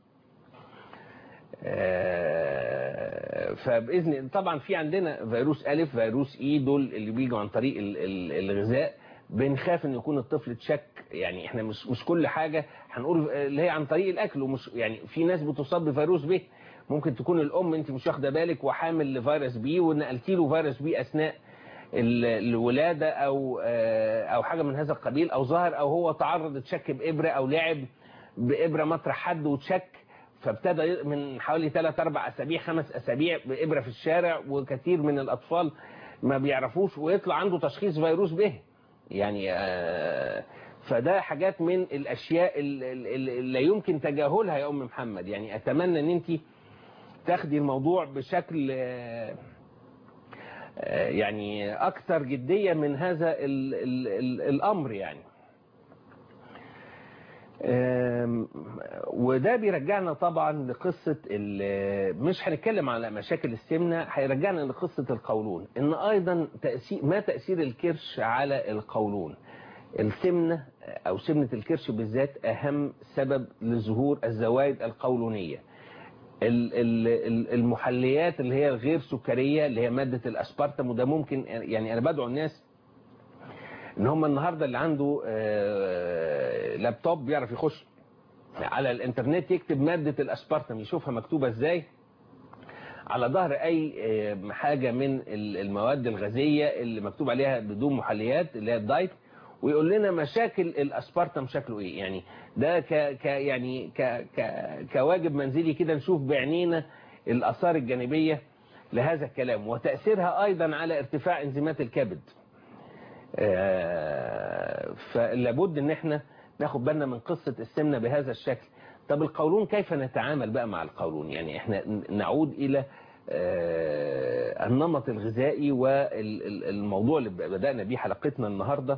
آه، فباذن طبعا في عندنا فيروس الف فيروس اي دول اللي بيجوا عن طريق ال- ال- الغذاء بنخاف ان يكون الطفل اتشك يعني احنا مش مش كل حاجه هنقول اللي هي عن طريق الاكل ومش يعني في ناس بتصاب بفيروس ب ممكن تكون الام انت مش واخده بالك وحامل لفيروس بي ونقلتي له فيروس بي اثناء ال- الولاده او آه، او حاجه من هذا القبيل او ظهر او هو تعرض اتشك بابره او لعب بابره مطرح حد وتشك فابتدى ي- من حوالي 3 4 اسابيع خمس اسابيع بابره في الشارع وكثير من الاطفال ما بيعرفوش ويطلع عنده تشخيص فيروس به يعني آه، فده حاجات من الاشياء اللي لا يمكن تجاهلها يا ام محمد يعني اتمنى ان انت تاخدي الموضوع بشكل آه، آه، يعني اكثر جديه من هذا ال ال ال الامر يعني آم، وده بيرجعنا طبعا لقصة ال- مش هنتكلم على مشاكل السمنة هيرجعنا لقصة القولون ان ايضا تأثير ما تأثير الكرش على القولون السمنة او سمنة الكرش بالذات اهم سبب لظهور الزوائد القولونية ال- ال- ال- المحليات اللي هي الغير سكرية اللي هي مادة الاسبارتام وده ممكن يعني انا بدعو الناس ان هم النهارده اللي عنده آه، لابتوب بيعرف يخش على الانترنت يكتب مادة الاسبارتام يشوفها مكتوبة ازاي على ظهر اي آه، حاجة من ال- المواد الغازية اللي مكتوب عليها بدون محليات اللي هي الدايت ويقول لنا مشاكل الاسبارتام شكله ايه يعني ده ك ك يعني ك ك كواجب منزلي كده نشوف بعينينا الاثار الجانبية لهذا الكلام وتأثيرها ايضا على ارتفاع انزيمات الكبد آه، فلابد ان احنا ناخد بالنا من قصة السمنة بهذا الشكل طب القولون كيف نتعامل بقى مع القولون يعني احنا نعود الى آه، النمط الغذائي والموضوع اللي بدأنا بيه حلقتنا النهاردة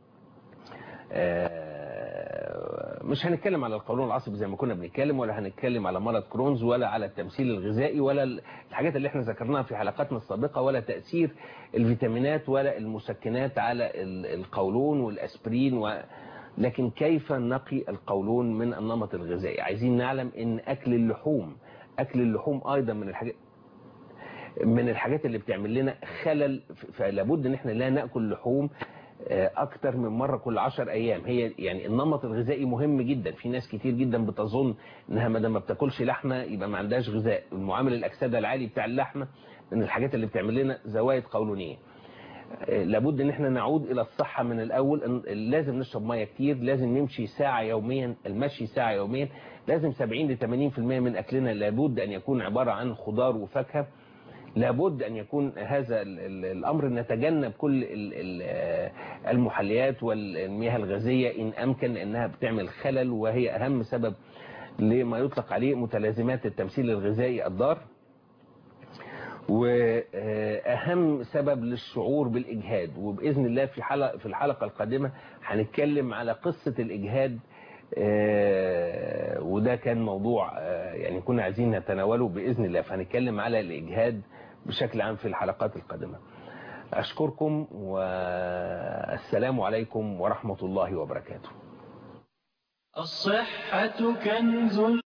آه، مش هنتكلم على القولون العصبي زي ما كنا بنتكلم ولا هنتكلم على مرض كرونز ولا على التمثيل الغذائي ولا الحاجات اللي احنا ذكرناها في حلقاتنا السابقة ولا تأثير الفيتامينات ولا المسكنات على ال- القولون والأسبرين و... لكن كيف نقي القولون من النمط الغذائي عايزين نعلم ان اكل اللحوم اكل اللحوم ايضا من الحاجات من الحاجات اللي بتعمل لنا خلل ف- فلابد ان احنا لا ناكل لحوم آه، اكتر من مره كل 10 ايام هي يعني النمط الغذائي مهم جدا في ناس كتير جدا بتظن انها ما دام ما بتاكلش لحمه يبقى ما عندهاش غذاء المعامل الاكسده العالي بتاع اللحمه من الحاجات اللي بتعمل لنا زوائد قولونيه آه، لابد ان احنا نعود الى الصحة من الاول إن- لازم نشرب مية كتير لازم نمشي ساعة يوميا المشي ساعة يوميا لازم 70 ل 80% من اكلنا لابد ان يكون عبارة عن خضار وفاكهة لابد ان يكون هذا ال- ال- الامر نتجنب كل ال- ال- آه، المحليات والمياه الغازية ان امكن لانها بتعمل خلل وهي اهم سبب لما يطلق عليه متلازمات التمثيل الغذائي الضار واهم سبب للشعور بالاجهاد وباذن الله في حلقه في الحلقه القادمه هنتكلم على قصه الاجهاد آه، وده كان موضوع آه، يعني كنا عايزين نتناوله باذن الله فهنتكلم على الاجهاد بشكل عام في الحلقات القادمه اشكركم والسلام عليكم ورحمه الله وبركاته الصحة كنز